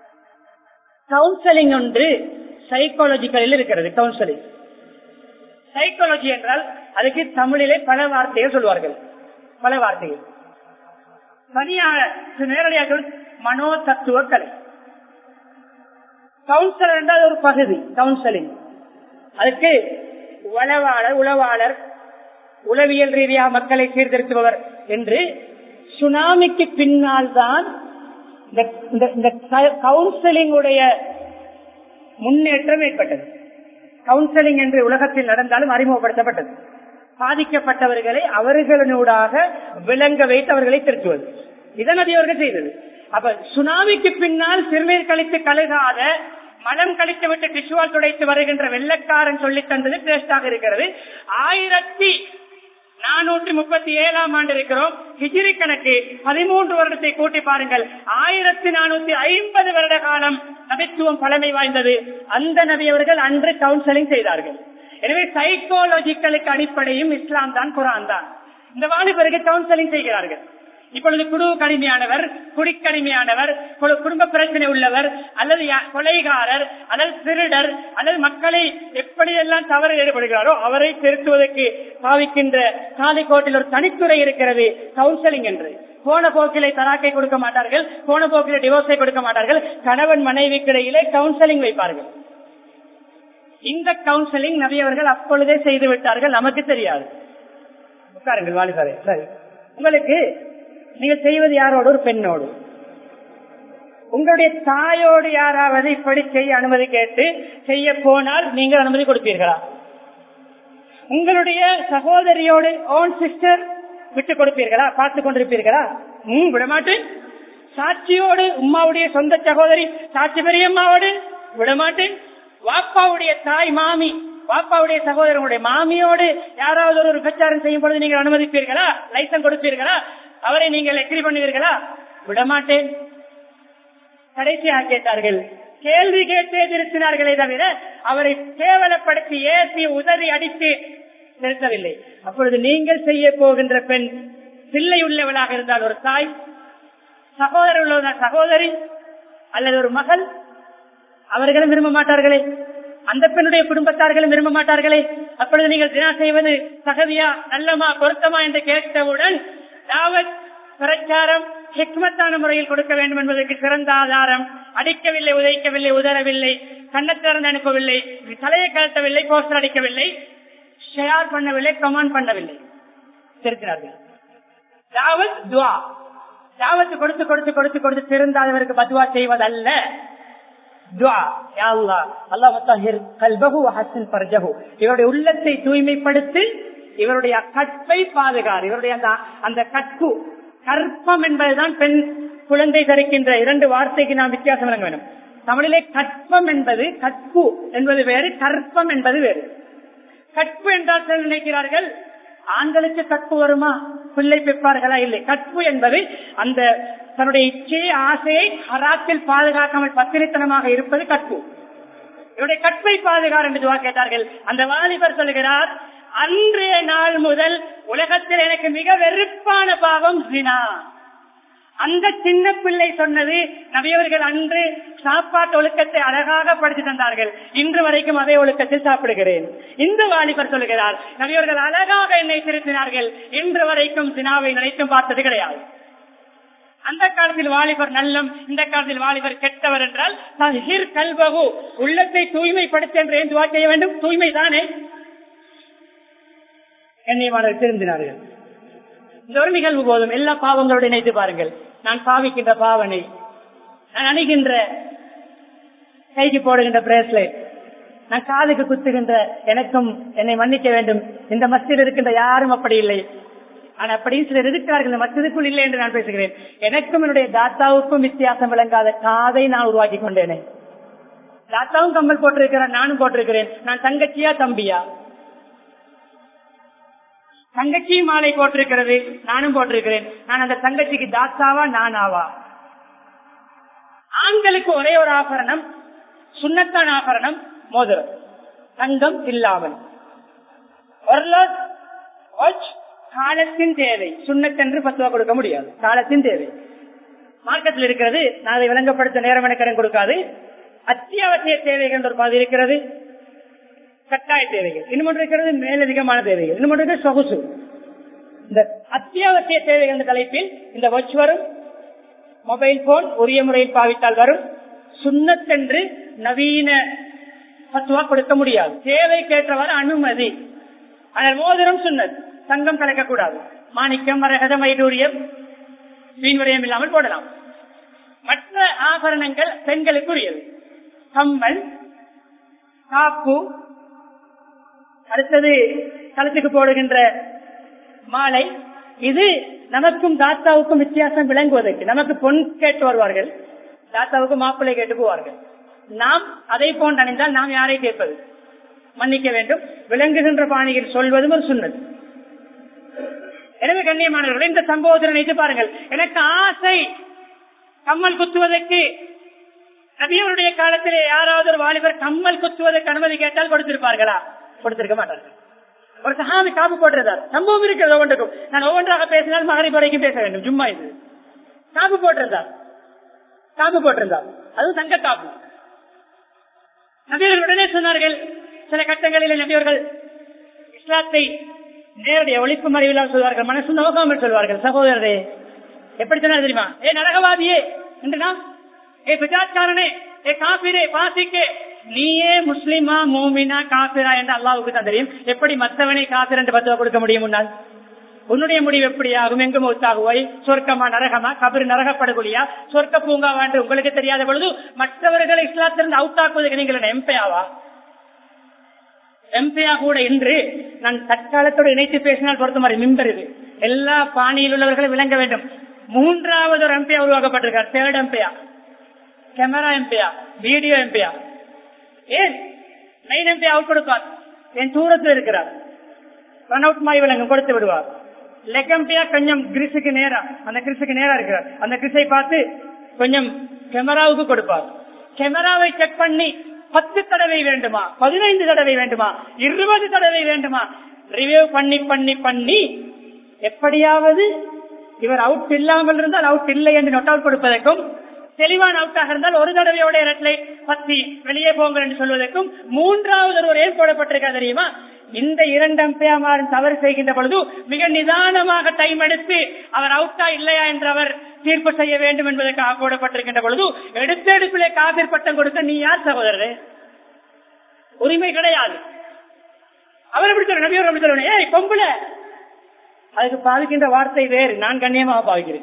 கவுன்சிலிங் ஒன்று சைக்காலஜிக்கலில் இருக்கிறது கவுன்சிலிங் சைக்காலஜி என்றால் அதுக்கு தமிழிலே பல வார்த்தைகள் சொல்வார்கள் பல வார்த்தைகள் தனியாக நேரடியாக மனோ தத்துவ கலை கவுன்சிலர் என்றால் ஒரு பகுதி கவுன்சிலிங் அதுக்கு உளவாளர் உளவாளர் உளவியல் ரீதியாக மக்களை சீர்திருத்துபவர் என்று சுனாமிக்கு பின்னால் தான் இந்த கவுன்சிலிங் உடைய முன்னேற்றம் ஏற்பட்டது கவுன்சிலிங் என்று உலகத்தில் நடந்தாலும் அறிமுகப்படுத்தப்பட்டது பாதிக்கப்பட்டவர்களை அவர்களினூடாக விளங்க வைத்து அவர்களை திருத்துவது இதன் அது அவர்கள் செய்தது அப்ப சுனாமிக்கு பின்னால் சிறுநீர் கழித்து கழுகாத மலம் கழித்து விட்டு டிஷ்வால் துடைத்து வருகின்ற வெள்ளக்காரன் சொல்லி தந்தது டேஸ்டாக இருக்கிறது ஆயிரத்தி நானூற்றி முப்பத்தி ஏழாம் ஆண்டு இருக்கிறோம் ஹிஜிரி கணக்கு பதிமூன்று வருடத்தை கூட்டி பாருங்கள் ஆயிரத்தி நானூத்தி ஐம்பது வருட காலம் நபித்துவம் பழமை வாய்ந்தது அந்த நபியவர்கள் அன்று கவுன்சிலிங் செய்தார்கள் எனவே சைக்கோலஜிக்கலுக்கு அடிப்படையும் இஸ்லாம் தான் குரான் தான் இந்த வாலிபருக்கு கவுன்சிலிங் செய்கிறார்கள் இப்பொழுது குடு கடுமையானவர் குடிக்கடுமையானவர் குடும்ப பிரச்சனை உள்ளவர் அல்லது கொலைகாரர் அல்லது திருடர் அல்லது மக்களை எப்படியெல்லாம் தவறு ஈடுபடுகிறாரோ அவரை திருத்துவதற்கு பாவிக்கின்ற காலிக்கோட்டில் ஒரு தனித்துறை இருக்கிறது கவுன்சிலிங் என்று போன போக்கிலே தராக்கை கொடுக்க மாட்டார்கள் போன போக்கிலே டிவோர்ஸை கொடுக்க மாட்டார்கள் கணவன் மனைவிக்கு இடையிலே கவுன்சிலிங் வைப்பார்கள் இந்த கவுன்சிலிங் நபியவர்கள் அப்பொழுதே செய்து விட்டார்கள் நமக்கு தெரியாது உட்காருங்கள் வாலிபாரே சரி உங்களுக்கு நீங்க செய்வது யாரோடு ஒரு பெண்ணோடு உங்களுடைய தாயோடு யாராவது இப்படி செய்ய அனுமதி கேட்டு செய்ய போனால் நீங்கள் அனுமதி கொடுப்பீர்களா உங்களுடைய சகோதரியோடு ஓன் சிஸ்டர் விட்டு கொடுப்பீர்களா பார்த்து கொண்டிருப்பீர்களா ம் விடமாட்டேன் சாட்சியோடு உமாவுடைய சொந்த சகோதரி சாட்சி பெரியம்மாவோடு விடமாட்டேன் வாப்பாவுடைய தாய் மாமி பாப்பாவுடைய சகோதரனுடைய மாமியோடு யாராவது ஒரு பிரச்சாரம் செய்யும் பொழுது நீங்கள் அனுமதிப்பீர்களா லைசன்ஸ் கொடுப்பீர்களா அவரை நீங்கள் எக்ரி பண்ணுவீர்களா விடமாட்டேன் கடைசியாக கேட்டார்கள் கேள்வி கேட்டே திருத்தினார்களே தவிர அவரை கேவலப்படுத்தி ஏசி உதறி அடித்து நிறுத்தவில்லை அப்பொழுது நீங்கள் செய்ய போகின்ற பெண் பிள்ளை உள்ளவளாக இருந்தால் ஒரு தாய் சகோதரர் உள்ள சகோதரி அல்லது ஒரு மகள் அவர்களும் விரும்ப மாட்டார்களே அந்த பெண்ணுடைய குடும்பத்தார்களும் விரும்ப மாட்டார்களே அப்பொழுது நீங்கள் தினா செய்வது தகதியா நல்லமா பொருத்தமா என்று கேட்டவுடன் தாவத் பிரச்சாரம் ஹிக்மத்தான முறையில் கொடுக்க வேண்டும் என்பதற்கு சிறந்த ஆதாரம் அடிக்கவில்லை உதைக்கவில்லை உதறவில்லை கண்ணத்திறந்து அனுப்பவில்லை தலையை கழட்டவில்லை போஸ்டர் அடிக்கவில்லை ஷேர் பண்ணவில்லை கமாண்ட் பண்ணவில்லை திருக்கிறார்கள் தாவத் துவா தாவத்து கொடுத்து கொடுத்து கொடுத்து கொடுத்து திருந்தாதவருக்கு பதுவா செய்வதல்ல இவருடைய உள்ளத்தை தூய்மைப்படுத்தி இவருடைய கற்பை பாதுகார் இவருடைய அந்த கற்பு கற்பம் என்பதுதான் பெண் குழந்தை தரிக்கின்ற இரண்டு வார்த்தைக்கு நாம் வித்தியாசம் வழங்க வேண்டும் தமிழிலே கற்பம் என்பது கற்பு என்பது வேறு கற்பம் என்பது வேறு கற்பு என்றால் சிலர் நினைக்கிறார்கள் ஆண்களுக்கு கற்பு வருமா பிள்ளை பெற்பார்களா இல்லை கற்பு என்பது அந்த தன்னுடைய இச்சையை ஆசையை ஹராத்தில் பாதுகாக்காமல் பத்திரித்தனமாக இருப்பது கற்பு இவருடைய கற்பை பாதுகார் என்று துவா கேட்டார்கள் அந்த வாலிபர் சொல்கிறார் அன்றைய நாள் முதல் உலகத்தில் எனக்கு மிக வெறுப்பான பாவம் ஜினா அந்த சின்ன பிள்ளை சொன்னது நபியவர்கள் அன்று சாப்பாட்டு ஒழுக்கத்தை அழகாக படித்து தந்தார்கள் இன்று வரைக்கும் அதே ஒழுக்கத்தில் சாப்பிடுகிறேன் இந்த வாலிபர் சொல்கிறார் நபியவர்கள் அழகாக என்னை திருத்தினார்கள் இன்று வரைக்கும் சினாவை நினைத்தும் பார்த்தது கிடையாது அந்த காலத்தில் வாலிபர் நல்லம் இந்த காலத்தில் வாலிபர் கெட்டவர் என்றால் தஹீர் கல்பகு உள்ளத்தை தூய்மைப்படுத்த என்று ஏன் துவா செய்ய வேண்டும் தூய்மை தானே கண்ணியமானவர் திருந்தினார்கள் இந்த ஒரு நிகழ்வு போதும் எல்லா பாவங்களோடு இணைத்து பாருங்கள் நான் பாவிக்கின்ற பாவனை நான் அணிகின்ற கைக்கு போடுகின்ற பிரேஸ்லெட் நான் காதுக்கு குத்துகின்ற எனக்கும் என்னை மன்னிக்க வேண்டும் இந்த மஸ்ஜில் இருக்கின்ற யாரும் அப்படி இல்லை ஆனா அப்படி சிலர் இருக்கிறார்கள் இந்த மஸ்ஜிதுக்குள் இல்லை என்று நான் பேசுகிறேன் எனக்கும் என்னுடைய தாத்தாவுக்கும் வித்தியாசம் விளங்காத காதை நான் உருவாக்கி கொண்டேனே தாத்தாவும் கம்மல் போட்டிருக்கிறான் நானும் போட்டிருக்கிறேன் நான் தங்கச்சியா தம்பியா தங்கச்சியும் மாலை போட்டிருக்கிறது நானும் போட்டிருக்கிறேன் நான் அந்த தங்கச்சிக்கு தாத்தாவா நானாவா ஆண்களுக்கு ஒரே ஒரு ஆபரணம் சுண்ணத்தான் ஆபரணம் மோதிரம் தங்கம் இல்லாமல் காலத்தின் தேவை சுண்ணத்தென்று பத்துவா கொடுக்க முடியாது காலத்தின் தேவை மார்க்கத்தில் இருக்கிறது நான் அதை விளங்கப்படுத்த நேரம் எனக்கடன் கொடுக்காது அத்தியாவசிய தேவைகள் ஒரு பாதி இருக்கிறது கட்டாய தேவைகள் இன்னும் இருக்கிறது மேலதிகமான தேவைகள் இன்னும் இருக்கிறது சொகுசு இந்த அத்தியாவசிய தேவைகள் என்ற தலைப்பில் இந்த வச்சு வரும் மொபைல் போன் உரிய முறையில் பாவித்தால் வரும் சுண்ணத்தென்று நவீன பத்துவா கொடுக்க முடியாது தேவை கேட்டவாறு அனுமதி ஆனால் மோதிரம் சுண்ணத் தங்கம் கலக்கக்கூடாது மாணிக்கம் மரகத மைடூரியம் மீன் விடயம் இல்லாமல் போடலாம் மற்ற ஆபரணங்கள் பெண்களுக்குரியது கம்மல் காப்பு அடுத்தது களத்துக்கு போடுகின்ற மாலை இது நமக்கும் தாத்தாவுக்கும் வித்தியாசம் விளங்குவதற்கு நமக்கு பொன் கேட்டு வருவார்கள் தாத்தாவுக்கு மாப்பிள்ளை கேட்டு போவார்கள் நாம் அதை போன்று அணிந்தால் நாம் யாரை கேட்பது மன்னிக்க வேண்டும் விளங்குகின்ற பாணியில் சொல்வதும் ஒரு சுண்ணது எனவே கண்ணியமானவர்கள் இந்த சம்பவத்தை நினைத்து பாருங்கள் எனக்கு ஆசை கம்மல் குத்துவதற்கு நபியவருடைய காலத்திலே யாராவது ஒரு வாலிபர் கம்மல் குத்துவதற்கு அனுமதி கேட்டால் கொடுத்திருப்பார்களா கொடுத்திருக்க மாட்டார்கள் ஒரு சஹாபி காப்பு போட்டிருந்தார் சம்பவம் இருக்கிறது ஒவ்வொன்றுக்கும் நான் ஒவ்வொன்றாக பேசினால் மகரி வரைக்கும் பேச வேண்டும் சும்மா இது காப்பு போட்டிருந்தார் காப்பு போட்டிருந்தார் அது தங்க காப்பு நபியர்கள் உடனே சொன்னார்கள் சில கட்டங்களில் நபியவர்கள் இஸ்லாத்தை நேரடிய ஒழிப்பு மறைவில்லாமல் சொல்வார்கள் மனசு நோக்காமல் சொல்வார்கள் சகோதரரே எப்படி சொன்னா தெரியுமா ஏ நரகவாதியே என்று ஏ பிஜாச்சாரனே ஏ காபிரே பாசிக்கே நீயே முஸ்லிமா மூமினா காபிரா என்று அல்லாவுக்கு தான் தெரியும் எப்படி மற்றவனை காபிர் என்று பத்துவ கொடுக்க முடியும் முன்னால் உன்னுடைய முடிவு எப்படி ஆகும் எங்கு மௌத்தாகுவாய் சொர்க்கமா நரகமா கபர் நரகப்படுகொலியா சொர்க்க பூங்காவா என்று உங்களுக்கு தெரியாத பொழுது மற்றவர்களை இஸ்லாத்திலிருந்து அவுட் ஆக்குவதற்கு நீங்கள் எம்பையாவா எம்பியா கூட இன்று நான் தற்காலத்தோடு இணைத்து பேசினால் பொறுத்த மாதிரி மிம்பர் இது எல்லா பாணியில் உள்ளவர்களும் விளங்க வேண்டும் மூன்றாவது ஒரு எம்பியா உருவாக்கப்பட்டிருக்கார் தேர்ட் எம்பியா கேமரா எம்பியா வீடியோ எம்பியா ஏன் மெயின் எம்பியா அவுட் கொடுப்பார் என் தூரத்தில் இருக்கிறார் ரன் அவுட் மாதிரி விலங்கு கொடுத்து விடுவார் லெக் எம்பியா கொஞ்சம் கிரிஸுக்கு நேரா அந்த கிரிஸுக்கு நேரா இருக்கிறார் அந்த கிரிஸை பார்த்து கொஞ்சம் கேமராவுக்கு கொடுப்பார் கேமராவை செக் பண்ணி பத்து தடவை வேண்டுமா பதினைந்து தடவை வேண்டுமா இருபது தடவை வேண்டுமா ரிவ்யூ பண்ணி பண்ணி பண்ணி எப்படியாவது இவர் அவுட் இல்லாமல் இருந்தால் அவுட் இல்லை என்று நொட் அவுட் கொடுப்பதற்கும் தெளிவான அவுட்டாக இருந்தால் ஒரு தடவையோட இரட்டலை பத்தி வெளியே போங்க என்று சொல்வதற்கும் மூன்றாவது ஒரு ஏன் போடப்பட்டிருக்கா தெரியுமா இந்த இரண்டு அம்பையாமாரும் தவறு செய்கின்ற பொழுது மிக நிதானமாக டைம் எடுத்து அவர் அவுட்டா இல்லையா என்று அவர் தீர்ப்பு செய்ய வேண்டும் என்பதற்காக போடப்பட்டிருக்கின்ற பொழுது எடுத்த எடுப்பிலே காபிர் பட்டம் கொடுக்க நீ யார் சகோதரர் உரிமை கிடையாது அவர் எப்படி சொல்ற நபியோர் எப்படி சொல்லுவேன் ஏய் பொம்புல அதுக்கு பாவிக்கின்ற வார்த்தை வேறு நான் கண்ணியமாக பாவிக்கிறேன்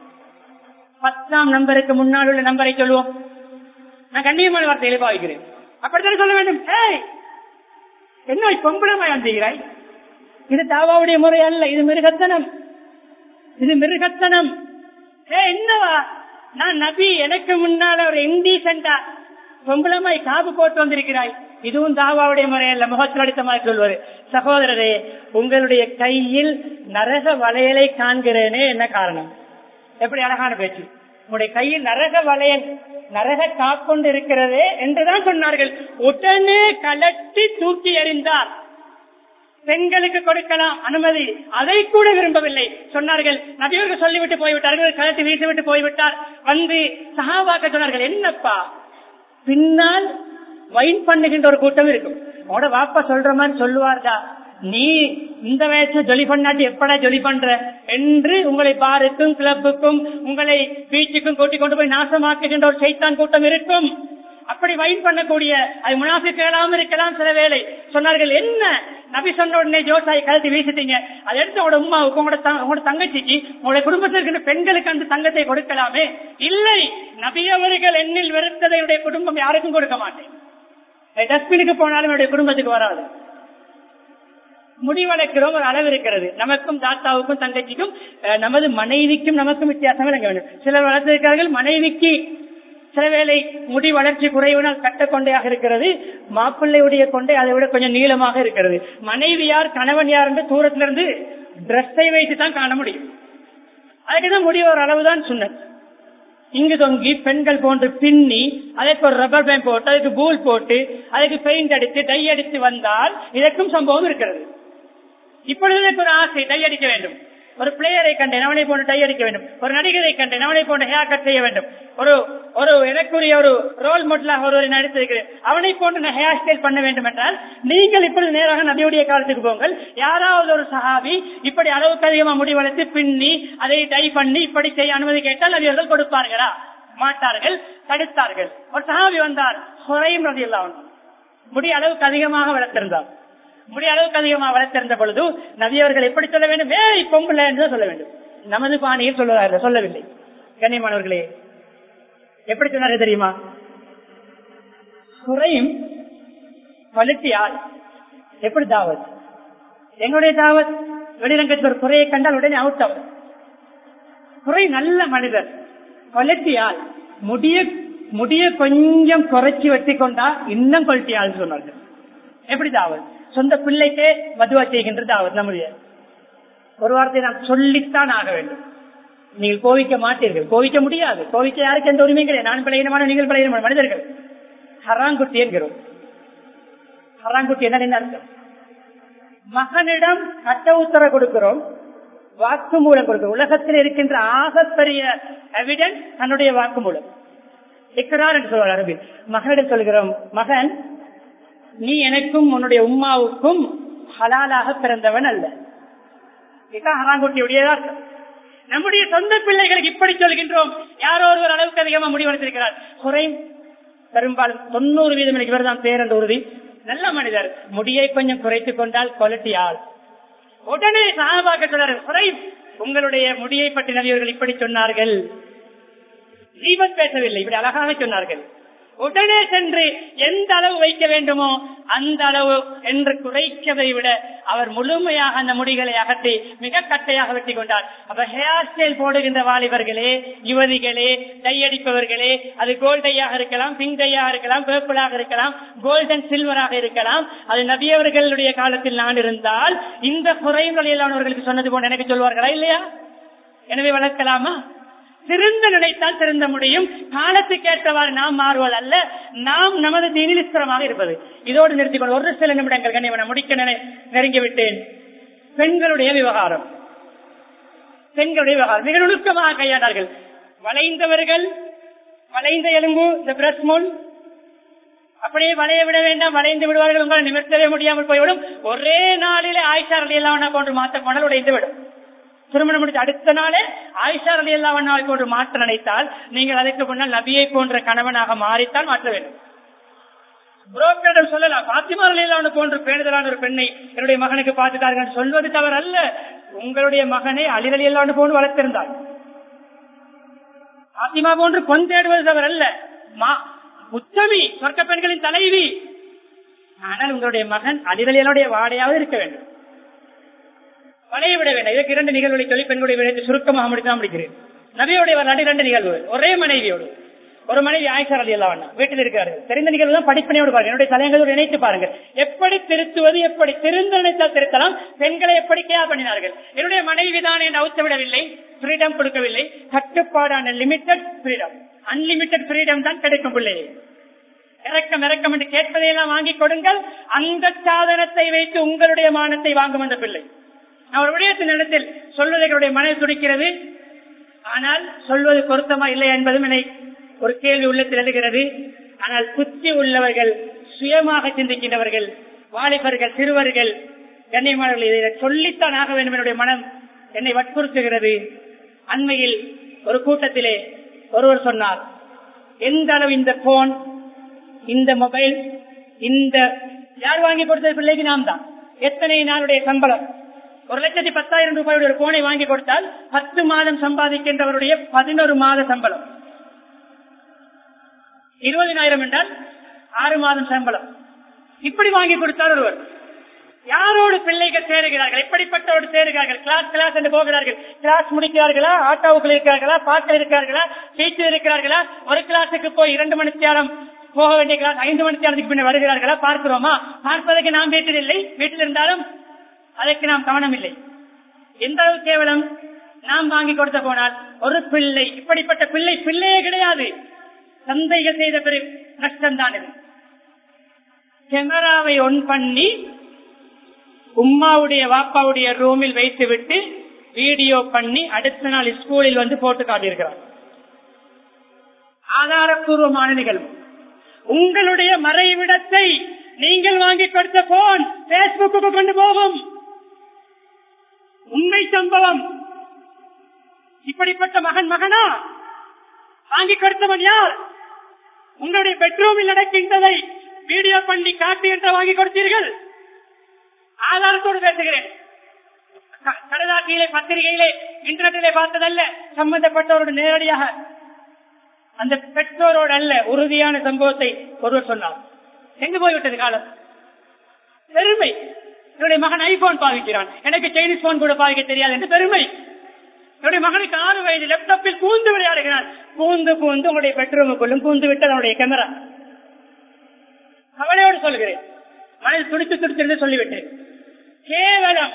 பத்தாம் நம்பருக்கு முன்னால் உள்ள நம்பரை சொல்லுவோம் நான் கண்ணியமான வார்த்தைகளை பாவிக்கிறேன் அப்படித்தான் சொல்ல வேண்டும் ஏய் என்ன பொம்பளமாய் வந்தீங்கிறாய் இது தாவாவுடைய முறை அல்ல இது மிருகத்தனம் இது மிருகத்தனம் ஏ என்னவா நான் நபி எனக்கு முன்னால ஒரு இண்டீசென்டா பொம்பளமாய் காப்பு போட்டு வந்திருக்கிறாய் இதுவும் தாவாவுடைய முறை அல்ல முகத்தில் அடித்தமாய் சொல்வது சகோதரரே உங்களுடைய கையில் நரக வளையலை காண்கிறேனே என்ன காரணம் எப்படி அழகான பேச்சு உங்களுடைய கையில் நரக வளையல் நரக காக்கொண்டு இருக்கிறதே என்றுதான் சொன்னார்கள் உடனே கலட்டி தூக்கி எறிந்தார் பெண்களுக்கு கொடுக்கலாம் அனுமதி அதை கூட விரும்பவில்லை சொன்னார்கள் நபியவர்கள் சொல்லிவிட்டு போய்விட்டார்கள் கலட்டி வீசிவிட்டு போய்விட்டார் வந்து சகாபாக்க சொன்னார்கள் என்னப்பா பின்னால் வைன் பண்ணுகின்ற ஒரு கூட்டம் இருக்கும் உங்களோட வாப்பா சொல்ற மாதிரி சொல்லுவார்டா நீ இந்த வயசுல ஜொலி பண்ணாட்டி எப்படா ஜொலி பண்ற என்று உங்களை பாருக்கும் கிளப்புக்கும் உங்களை பீச்சுக்கும் கூட்டிக் கொண்டு போய் நாசமாக்குகின்ற ஒரு சைத்தான் கூட்டம் இருக்கும் அப்படி வைன் பண்ணக்கூடிய அது முனாஃபிக்கலாம் இருக்கலாம் சில வேலை சொன்னார்கள் என்ன நபி சொன்ன உடனே ஜோசாய் கழுத்து வீசிட்டீங்க அதை எடுத்து உங்களோட உமாவுக்கு உங்களோட த- உங்களோட தங்கச்சிக்கு உங்களுடைய குடும்பத்தில் இருக்கின்ற பெண்களுக்கு அந்த தங்கத்தை கொடுக்கலாமே இல்லை நபி அவர்கள் எண்ணில் வெறுத்ததை என்னுடைய குடும்பம் யாருக்கும் கொடுக்க மாட்டேன் டஸ்ட்பினுக்கு போனாலும் என்னுடைய குடும்பத்துக்கு வராது முடிவடைக்கிறோம் ஒரு அளவு இருக்கிறது நமக்கும் தாத்தாவுக்கும் தங்கச்சிக்கும் அஹ், நமது மனைவிக்கும் நமக்கும் வித்தியாசம் விளங்க வேண்டும் சிலர் வளர்த்திருக்கிறார்கள் மனைவிக்கு சில வேளை முடி வளர்ச்சி குறைவினால் கட்ட கொண்டையாக இருக்கிறது மாப்பிள்ளையுடைய கொண்டை அதை விட கொஞ்சம் நீளமாக இருக்கிறது மனைவி யார் கணவன் யார் என்று தூரத்திலிருந்து டிரெஸ்ஸை வைத்து தான் காண முடியும் அதுக்குதான் முடி ஒரு அளவுதான் சொன்னேன் இங்கு தொங்கி பெண்கள் போன்று பின்னி அதற்கு ஒரு ரப்பர் பேண்ட் போட்டு அதுக்கு பூல் போட்டு அதுக்கு பெயிண்ட் அடித்து டை அடித்து வந்தால் இதற்கும் சம்பவம் இருக்கிறது இப்பொழுது எனக்கு ஒரு ஆசை டை அடிக்க வேண்டும் ஒரு பிளேயரை கண்டேன் அவனை போன்று டை அடிக்க வேண்டும் ஒரு நடிகரை கண்டேன் அவனை போன்று ஹேர் கட் செய்ய வேண்டும் ஒரு ஒரு எனக்குரிய ஒரு ரோல் மாடலாக ஒருவரை நடித்திருக்கிறேன் அவனை போன்று நான் ஹேர் ஸ்டைல் பண்ண வேண்டும் என்றால் நீங்கள் இப்பொழுது நேராக நபியுடைய காலத்துக்கு போங்கள் யாராவது ஒரு சஹாபி இப்படி அளவுக்கு அதிகமா முடி வளர்த்து பின்னி அதை டை பண்ணி இப்படி செய்ய அனுமதி கேட்டால் நபியர்கள் கொடுப்பார்களா மாட்டார்கள் தடுத்தார்கள் ஒரு சஹாபி வந்தார் குறையும் ரதி முடி அளவுக்கு அதிகமாக வளர்த்திருந்தார் முடி அளவுக்கு அதிகமாக வளர்த்திருந்த பொழுது நபியவர்கள் எப்படி சொல்ல வேண்டும் ஏய் பொம்பளை என்று சொல்ல வேண்டும் நமது பாணியில் சொல்லுவார்கள் சொல்லவில்லை கண்ணியமானவர்களே எப்படி சொன்னார்கள் தெரியுமா குறையும் பழுத்தியால் எப்படி தாவத் எங்களுடைய தாவத் வெளிரங்கத்தில் ஒரு குறையை கண்டால் உடனே அவுட் அவர் குறை நல்ல மனிதர் கொலட்டியால் முடிய முடிய கொஞ்சம் குறைச்சி வெட்டி கொண்டா இன்னும் கொலட்டியால் சொன்னார்கள் எப்படி தாவத் சொந்த பிள்ளைக்கே மதுவா செய்கின்ற தாவத் நம்முடைய ஒரு வார்த்தை நாம் சொல்லித்தான் ஆக வேண்டும் நீங்கள் கோவிக்க மாட்டீர்கள் கோவிக்க முடியாது கோவிக்க யாருக்கு எந்த உரிமையும் கிடையாது நான் பழையமான நீங்கள் பழையமான மனிதர்கள் ஹராங்குட்டி என்கிறோம் ஹராங்குட்டி என்ன என்ன அர்த்தம் மகனிடம் கட்ட உத்தர கொடுக்கிறோம் வாக்குமூலம் கொடுக்கிறோம் உலகத்தில் இருக்கின்ற ஆகப்பெரிய எவிடன்ஸ் தன்னுடைய வாக்குமூலம் இக்கரார் என்று சொல்வார் அரபில் மகனிடம் சொல்கிறோம் மகன் நீ எனக்கும் உன்னுடைய உம்மாவுக்கும் ஹலாலாக பிறந்தவன் அல்ல இதுதான் ஹராங்குட்டியுடையதா அர்த்தம் நம்முடைய சொந்த பிள்ளைகளுக்கு இப்படி சொல்கின்றோம் யாரோ ஒருவர் அளவுக்கு அதிகமா முடிவெடுத்திருக்கிறார் குறை பெரும்பாலும் தொண்ணூறு வீதம் இவர் தான் பேர் என்ற உறுதி நல்ல மனிதர் முடியை கொஞ்சம் குறைத்துக் கொண்டால் குவாலிட்டி ஆள் உடனே சாபாக்க சொல்றாரு குறை உங்களுடைய முடியை பற்றி நபியவர்கள் இப்படி சொன்னார்கள் ஜீவன் பேசவில்லை இப்படி அழகாக சொன்னார்கள் உடனே சென்று எந்த அளவு வைக்க வேண்டுமோ அந்த அளவு என்று குறைக்கதை விட அவர் முழுமையாக அந்த முடிகளை அகற்றி மிக கட்டையாக வெட்டி கொண்டார் அப்ப ஹேர் ஸ்டைல் போடுகின்ற வாலிபர்களே யுவதிகளே டை அடிப்பவர்களே அது கோல்ட் டையாக இருக்கலாம் பிங்க் டையாக இருக்கலாம் பேர்பிளாக இருக்கலாம் கோல்டன் சில்வராக இருக்கலாம் அது நபியவர்களுடைய காலத்தில் நான் இருந்தால் இந்த குறைமுறையிலானவர்களுக்கு சொன்னது போன்று எனக்கு சொல்வார்களா இல்லையா எனவே வளர்க்கலாமா திருந்த நினைத்தால் திருந்த முடியும் காலத்துக்கு ஏற்றவாறு நாம் மாறுவதல்ல நாம் நமது தீனிலிஸ்தரமாக இருப்பது இதோடு நிறுத்திக் கொண்டு ஒரு சில நிமிடங்கள் கண்ணியவன முடிக்க நினை- நெருங்கி விட்டேன் பெண்களுடைய விவகாரம் பெண்களுடைய விவகாரம் மிக நுணுக்கமாக கையாண்டார்கள் வளைந்தவர்கள் வளைந்த எலும்பு இந்த பிரஸ் முள் அப்படியே வளைய விட வேண்டாம் வளைந்து விடுவார்கள் உங்களை நிமிர்த்தவே முடியாமல் போய்விடும் ஒரே நாளிலே ஆயிஷா அலி எல்லாம் கொண்டு மாற்ற போனால் உடைந்து விடும் திருமணம் முடிச்ச அடுத்த நாளே ஆயிஷா அலி எல்லாம் கொண்டு மாற்ற நினைத்தால் நீங்கள் அதற்கு முன்னால் நபியை போன்ற கணவனாக மாறித்தான் மாற்ற வேண்டும் புரோக்கரிடம் சொல்லலாம் பாத்திமா அலியல்லான போன்ற பேணுதலான ஒரு பெண்ணை என்னுடைய மகனுக்கு பார்த்துட்டார்கள் சொல்வது தவறு அல்ல உங்களுடைய மகனை அலிரலி எல்லாம் போன்று வளர்த்திருந்தார் பாத்திமா போன்று பொன் தேடுவது தவறு அல்ல மா உத்தமி சொர்க்க பெண்களின் தலைவி ஆனால் உங்களுடைய மகன் அலிரலியனுடைய வாடையாவது இருக்க வேண்டும் வளைய விட வேண்டும் இதற்கு இரண்டு நிகழ்வுகளை சொல்லி பெண்களுடைய விடயத்தை சுருக்கமாக முடித்தான் முடிக்கிறேன் நபியுடைய வரலாறு இரண்டு நிகழ்வு ஒரே மனைவியோடு ஒரு மனைவி ஆயிஷா அலி அல்லா வீட்டில் இருக்கிறார்கள் தெரிந்த நிகழ்வு தான் படிப்பனையோடு பாருங்க என்னுடைய தலைங்களோடு நினைத்து பாருங்கள் எப்படி திருத்துவது எப்படி திருந்து நினைத்தால் திருத்தலாம் பெண்களை எப்படி கேர் பண்ணினார்கள் என்னுடைய மனைவி தான் என்னை அவுத்து விடவில்லை ஃப்ரீடம் கொடுக்கவில்லை கட்டுப்பாடான லிமிட்டட் ஃப்ரீடம் அன்லிமிட்டட் ஃப்ரீடம் தான் கிடைக்கும் பிள்ளையை இறக்கம் இறக்கம் என்று கேட்பதையெல்லாம் வாங்கி கொடுங்கள் அந்த சாதனத்தை வைத்து உங்களுடைய மானத்தை வாங்கும் அந்த பிள்ளை நான் ஒரு விடயத்தின் இடத்தில் சொல்வதை என்னுடைய மனதை துடிக்கிறது ஆனால் சொல்வது பொருத்தமா இல்லை என்பதும் என்னை ஒரு கேள்வி உள்ளத்தில் எழுகிறது ஆனால் புத்தி உள்ளவர்கள் சுயமாக சிந்திக்கின்றவர்கள் வாலிபர்கள் சிறுவர்கள் கண்ணியமானவர்கள் இதை சொல்லித்தான் ஆக வேண்டும் என்னுடைய மனம் என்னை வற்புறுத்துகிறது அண்மையில் ஒரு கூட்டத்திலே ஒருவர் சொன்னார் எந்த அளவு இந்த போன் இந்த மொபைல் இந்த யார் வாங்கி கொடுத்தது பிள்ளைக்கு நாம் தான் எத்தனை நாளுடைய சம்பளம் ஒரு லட்சத்தி பத்தாயிரம் ரூபாயுடைய ஒரு போனை வாங்கி கொடுத்தால் பத்து மாதம் சம்பாதிக்கின்றவருடைய பதினோரு மாத சம்பளம் இருபதினாயிரம் என்றால் ஆறு மாதம் சம்பளம் இப்படி வாங்கி கொடுத்தார் ஒருவர் யாரோடு பிள்ளைகள் சேருகிறார்கள் எப்படிப்பட்டோடு சேருகிறார்கள் கிளாஸ் கிளாஸ் என்று போகிறார்கள் கிளாஸ் முடிக்கிறார்களா ஆட்டோவுக்குள் இருக்கிறார்களா பாட்டில் இருக்கிறார்களா சீட்டில் இருக்கிறார்களா ஒரு கிளாஸுக்கு போய் இரண்டு மணி நேரம் போக வேண்டிய கிளாஸ் ஐந்து மணி நேரத்துக்கு பின்னர் வருகிறார்களா பார்க்கிறோமா பார்ப்பதற்கு நாம் வீட்டில் இல்லை வீட்டில் இருந்தாலும் அதற்கு நாம் கவனம் இல்லை எந்த அளவு கேவலம் நாம் வாங்கி கொடுத்த போனால் ஒரு பிள்ளை இப்படிப்பட்ட பிள்ளை பிள்ளையே கிடையாது சந்தைகள் செய்த பிறகு நஷ்டம்தான் இது கேமராவை ஒன் பண்ணி உம்மாவுடைய வாப்பாவுடைய ரூமில் வைத்து விட்டு வீடியோ பண்ணி அடுத்த நாள் ஸ்கூலில் வந்து போட்டு காட்டியிருக்கிறார் ஆதாரப்பூர்வமான நிகழ்வு உங்களுடைய மறைவிடத்தை நீங்கள் வாங்கி கொடுத்த போன் பேஸ்புக்கு கொண்டு போகும் உண்மை சம்பவம் இப்படிப்பட்ட மகன் மகனா வாங்கி கொடுத்தவன் யார் உங்களுடைய பெட்ரூமில் நடக்கின்றதை வீடியோ பண்ணி காட்டி என்று வாங்கி கொடுத்தீர்கள் ஆதாரத்தோடு பேசுகிறேன் கடதாக்கியிலே பத்திரிகையிலே இன்டர்நெட்டிலே பார்த்ததல்ல சம்பந்தப்பட்டவரோடு நேரடியாக அந்த பெற்றோரோடு அல்ல உறுதியான சம்பவத்தை ஒருவர் சொன்னார் எங்கு போய்விட்டது காலம் பெருமை என்னுடைய மகன் ஐபோன் பாவிக்கிறான் எனக்கு சைனீஸ் போன் கூட பாவிக்க தெரியாது என்று பெருமை என்னுடைய மகனுக்கு ஆறு வயது லேப்டாப்பில் பூந்து விளையாடுகிறான் பூந்து பூந்து உங்களுடைய பெட்ரூமுக்குள்ளும் பூந்து விட்டு அவனுடைய கேமரா கவலையோடு சொல்கிறேன் மனதில் துடித்து துடித்திருந்து சொல்லிவிட்டேன் கேவலம்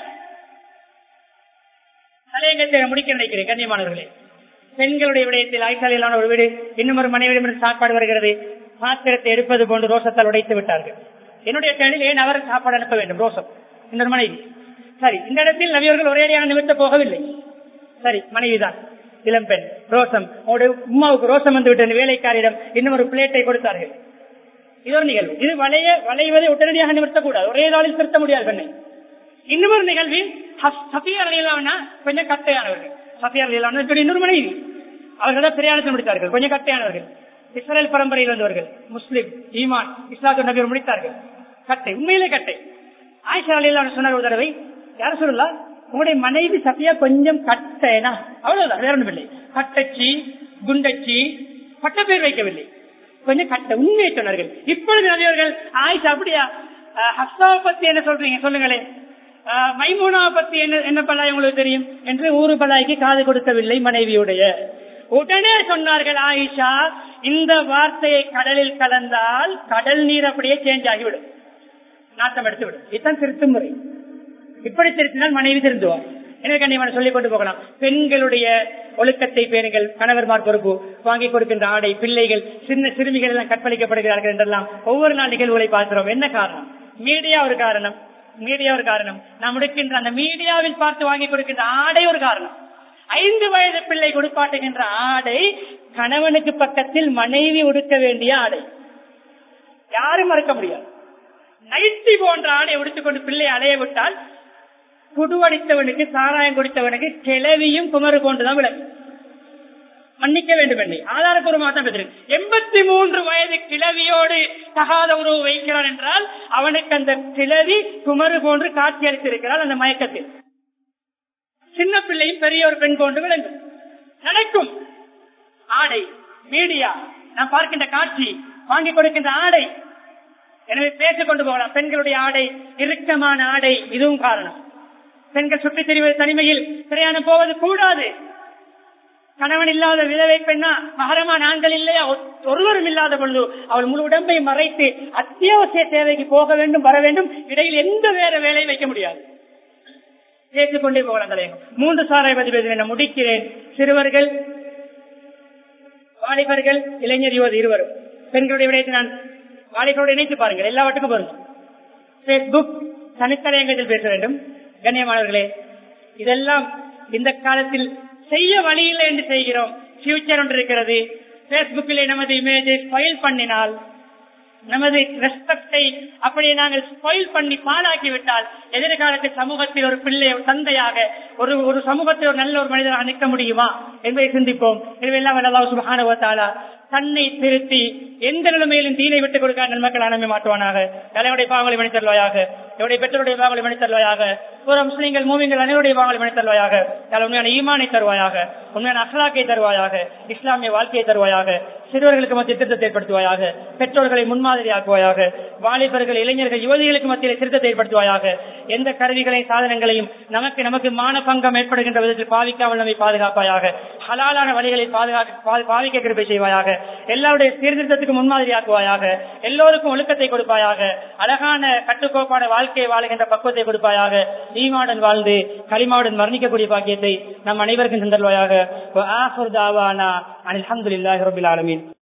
தலையங்கத்தை முடிக்க நினைக்கிறேன் கண்ணியமானவர்களே பெண்களுடைய விடயத்தில் ஆய்ச்சாலையிலான ஒரு வீடு இன்னும் ஒரு மனைவியிடமிருந்து சாப்பாடு வருகிறது பாத்திரத்தை எடுப்பது போன்று ரோசத்தால் உடைத்து விட்டார்கள் என்னுடைய சேனில் ஏன் அவர் சாப்பாடு அனுப்ப வேண்டும் ரோசம் இந்த மனைவி சரி இந்த இடத்தில் நவியவர்கள் ஒரேடியான நிமித்த போகவில்லை சரி மனைவிதான் இளம்பெண் ரோசம் உங்களுடைய உமாவுக்கு ரோசம் வந்து விட்ட வேலைக்காரியிடம் இன்னும் ஒரு பிளேட்டை கொடுத்தார்கள் இது ஒரு நிகழ்வு இது வளைய வளைவதை உடனடியாக நிறுத்தக்கூடாது ஒரே நாளில் திருத்த முடியாது பெண்ணை இன்னும் ஒரு நிகழ்வில் சஃபியார் அலியலாவனா கொஞ்சம் கட்டையானவர்கள் சஃபியார் அலியலாவனா இப்படி இன்னொரு மனைவி அவர்கள் தான் பிரயாணத்தை முடித்தார்கள் கொஞ்சம் கட்டையானவர்கள் இஸ்ரேல் பரம்பரையில் வந்தவர்கள் முஸ்லிம் ஈமான் இஸ்லாத்து நபியர் முடித்தார்கள் கட்டை உண்மையிலே கட்டை ஆயிஷா அலியலான சொன்னார் ஒரு தடவை யார சொல்லலாம் உங்களுடைய மனைவி சஃபியா கொஞ்சம் கட்டைனா அவ்வளவுதான் வேற ஒன்றும் இல்லை கட்டச்சி குண்டச்சி பட்ட பேர் வைக்கவில்லை கொஞ்சம் கட்ட உண்மையை சொன்னார்கள் இப்பொழுது நபியவர்கள் ஆயிஷா அப்படியா ஹஸ்தாவை பத்தி என்ன சொல்றீங்க சொல்லுங்களேன் மைமூனாவை பத்தி என்ன என்ன பலாய் உங்களுக்கு தெரியும் என்று ஊரு பலாய்க்கு காது கொடுக்கவில்லை மனைவியுடைய உடனே சொன்னார்கள் ஆயிஷா இந்த வார்த்தையை கடலில் கலந்தால் கடல் நீர் அப்படியே சேஞ்ச் ஆகிவிடும் நாட்டம் எடுத்துவிடும் இதுதான் திருத்தும் முறை இப்படி திருத்தினால் மனைவி திருந்துவார் எனவே கண்டிப்பாக சொல்லிக் கொண்டு போகலாம் பெண்களுடைய ஒழுக்கத்தை பேணுங்கள் கணவர்மார் பொறுப்பு வாங்கி கொடுக்கின்ற ஆடை பிள்ளைகள் சின்ன சிறுமிகள் எல்லாம் கற்பழிக்கப்படுகிறார்கள் என்றெல்லாம் ஒவ்வொரு நாள் நிகழ்வுகளை பார்க்கிறோம் என்ன காரணம் மீடியா ஒரு காரணம் மீடியா ஒரு காரணம் நாம் எடுக்கின்ற அந்த மீடியாவில் பார்த்து வாங்கி கொடுக்கின்ற ஆடை ஒரு காரணம் ஐந்து வயது பிள்ளை குடிப்பாட்டுகின்ற ஆடை கணவனுக்கு பக்கத்தில் மனைவி உடுக்க வேண்டிய ஆடை யாரும் மறுக்க முடியாது நைட்டி போன்ற ஆடை உடுத்துக்கொண்டு பிள்ளை அலைய விட்டால் குடுவடித்தவனுக்கு சாராயம் குடித்தவனுக்கு கிளவியும் குமரு போன்றுதான் விளக்கு மன்னிக்க வேண்டும் என்னை ஆதாரப்பூர்வமாக தான் பேசுறேன் எண்பத்தி மூன்று வயது கிழவியோடு தகாத உறவு வைக்கிறான் என்றால் அவனுக்கு அந்த கிழவி குமரு போன்று காட்சி அளித்திருக்கிறாள் அந்த மயக்கத்தில் சின்ன பிள்ளையும் பெரிய ஒரு பெண் போன்று விளங்கும் நடக்கும் ஆடை மீடியா நான் பார்க்கின்ற காட்சி வாங்கி கொடுக்கின்ற ஆடை எனவே பேசிக் கொண்டு போகலாம் பெண்களுடைய ஆடை இறுக்கமான ஆடை இதுவும் காரணம் பெண்கள் சுற்றித் திரிவது தனிமையில் பிரயாணம் போவது கூடாது கணவன் இல்லாத விதவை பெண்ணா மகரமான ஆண்கள் இல்லையா ஒ- ஒருவரும் இல்லாத பொழுது அவள் முழு உடம்பை மறைத்து அத்தியாவசிய தேவைக்கு போக வேண்டும் வர வேண்டும் இடையில் எந்த வேற வேலையும் வைக்க முடியாது பேசிக்கொண்டே போகலாம் தலைவர் மூன்று சாராய பதிவு நான் முடிக்கிறேன் சிறுவர்கள் வாலிபர்கள் இளைஞர் யுவதி இருவரும் பெண்களுடைய விடயத்தை நான் வாலிபரோடு இணைத்து பாருங்கள் எல்லாவற்றுக்கும் வரும் பேஸ்புக் தனித்தலையங்கத்தில் பேச வேண்டும் கண்ணியமானவர்களே இதெல்லாம் இந்த காலத்தில் செய்ய வழி இல்லை என்று செய்கிறோம் ஃபியூச்சர் ஒன்று இருக்கிறது பேஸ்புக்கிலே நமது இமேஜை ஃபைல் பண்ணினால் நமது ரெஸ்பெக்டை அப்படியே நாங்கள் ஸ்பாயில் பண்ணி பாழாக்கி விட்டால் எதிர்காலத்தில் சமூகத்தில் ஒரு பிள்ளை ஒரு தந்தையாக ஒரு ஒரு சமூகத்தில் ஒரு நல்ல ஒரு மனிதராக நிற்க முடியுமா என்பதை சிந்திப்போம் எனவே எல்லாம் அல்லாஹ் சுப்ஹானஹு வ தஆலா தன்னை திருத்தி எந்த நிலைமையிலும் தீனை விட்டுக் கொடுக்க நன்மக்கள் அனுப்பி மாட்டுவானாக தலைவருடைய பாவங்களை மணி தருவாயாக என்னுடைய பெற்றோருடைய பாவங்களை மணி தருவாயாக ஒரு முஸ்லீம்கள் மூவிங்கள் அனைவருடைய பாவங்களை மணி தருவாயாக தலை உண்மையான ஈமானை தருவாயாக உண்மையான அஹ்லாக்கை தருவாயாக இஸ்லாமிய வாழ்க்கையை தருவாயாக சிறுவர்களுக்கு மத்திய திருத்தத்தை ஏற்படுத்துவாயாக பெற்றோர்களை முன்மாதிரியாக்குவாயாக வாலிபர்கள் இளைஞர்கள் யுவதிகளுக்கு மத்தியில் திருத்தத்தை ஏற்படுத்துவாயாக எந்த கருவிகளையும் சாதனங்களையும் நமக்கு நமக்கு மான பங்கம் ஏற்படுகின்ற விதத்தில் பாவிக்காமல் நம்மை பாதுகாப்பாயாக ஹலாலான வழிகளை பாதுகாக்க பா- பாவிக்க கிருப்பை செய்வாயாக எல்லாருடைய சீர்திருத்தத்துக்கு முன்மாதிரியாக்குவாயாக எல்லோருக்கும் ஒழுக்கத்தை கொடுப்பாயாக அழகான கட்டுக்கோப்பான வாழ்க்கையை வாழுகின்ற பக்குவத்தை கொடுப்பாயாக ஈமாவுடன் வாழ்ந்து களிமாவுடன் வர்ணிக்கக்கூடிய பாக்கியத்தை நம் அனைவருக்கும் தந்தல்வாயாக அல்ஹம்துலில்லாஹி ரபில் ஆலமீன்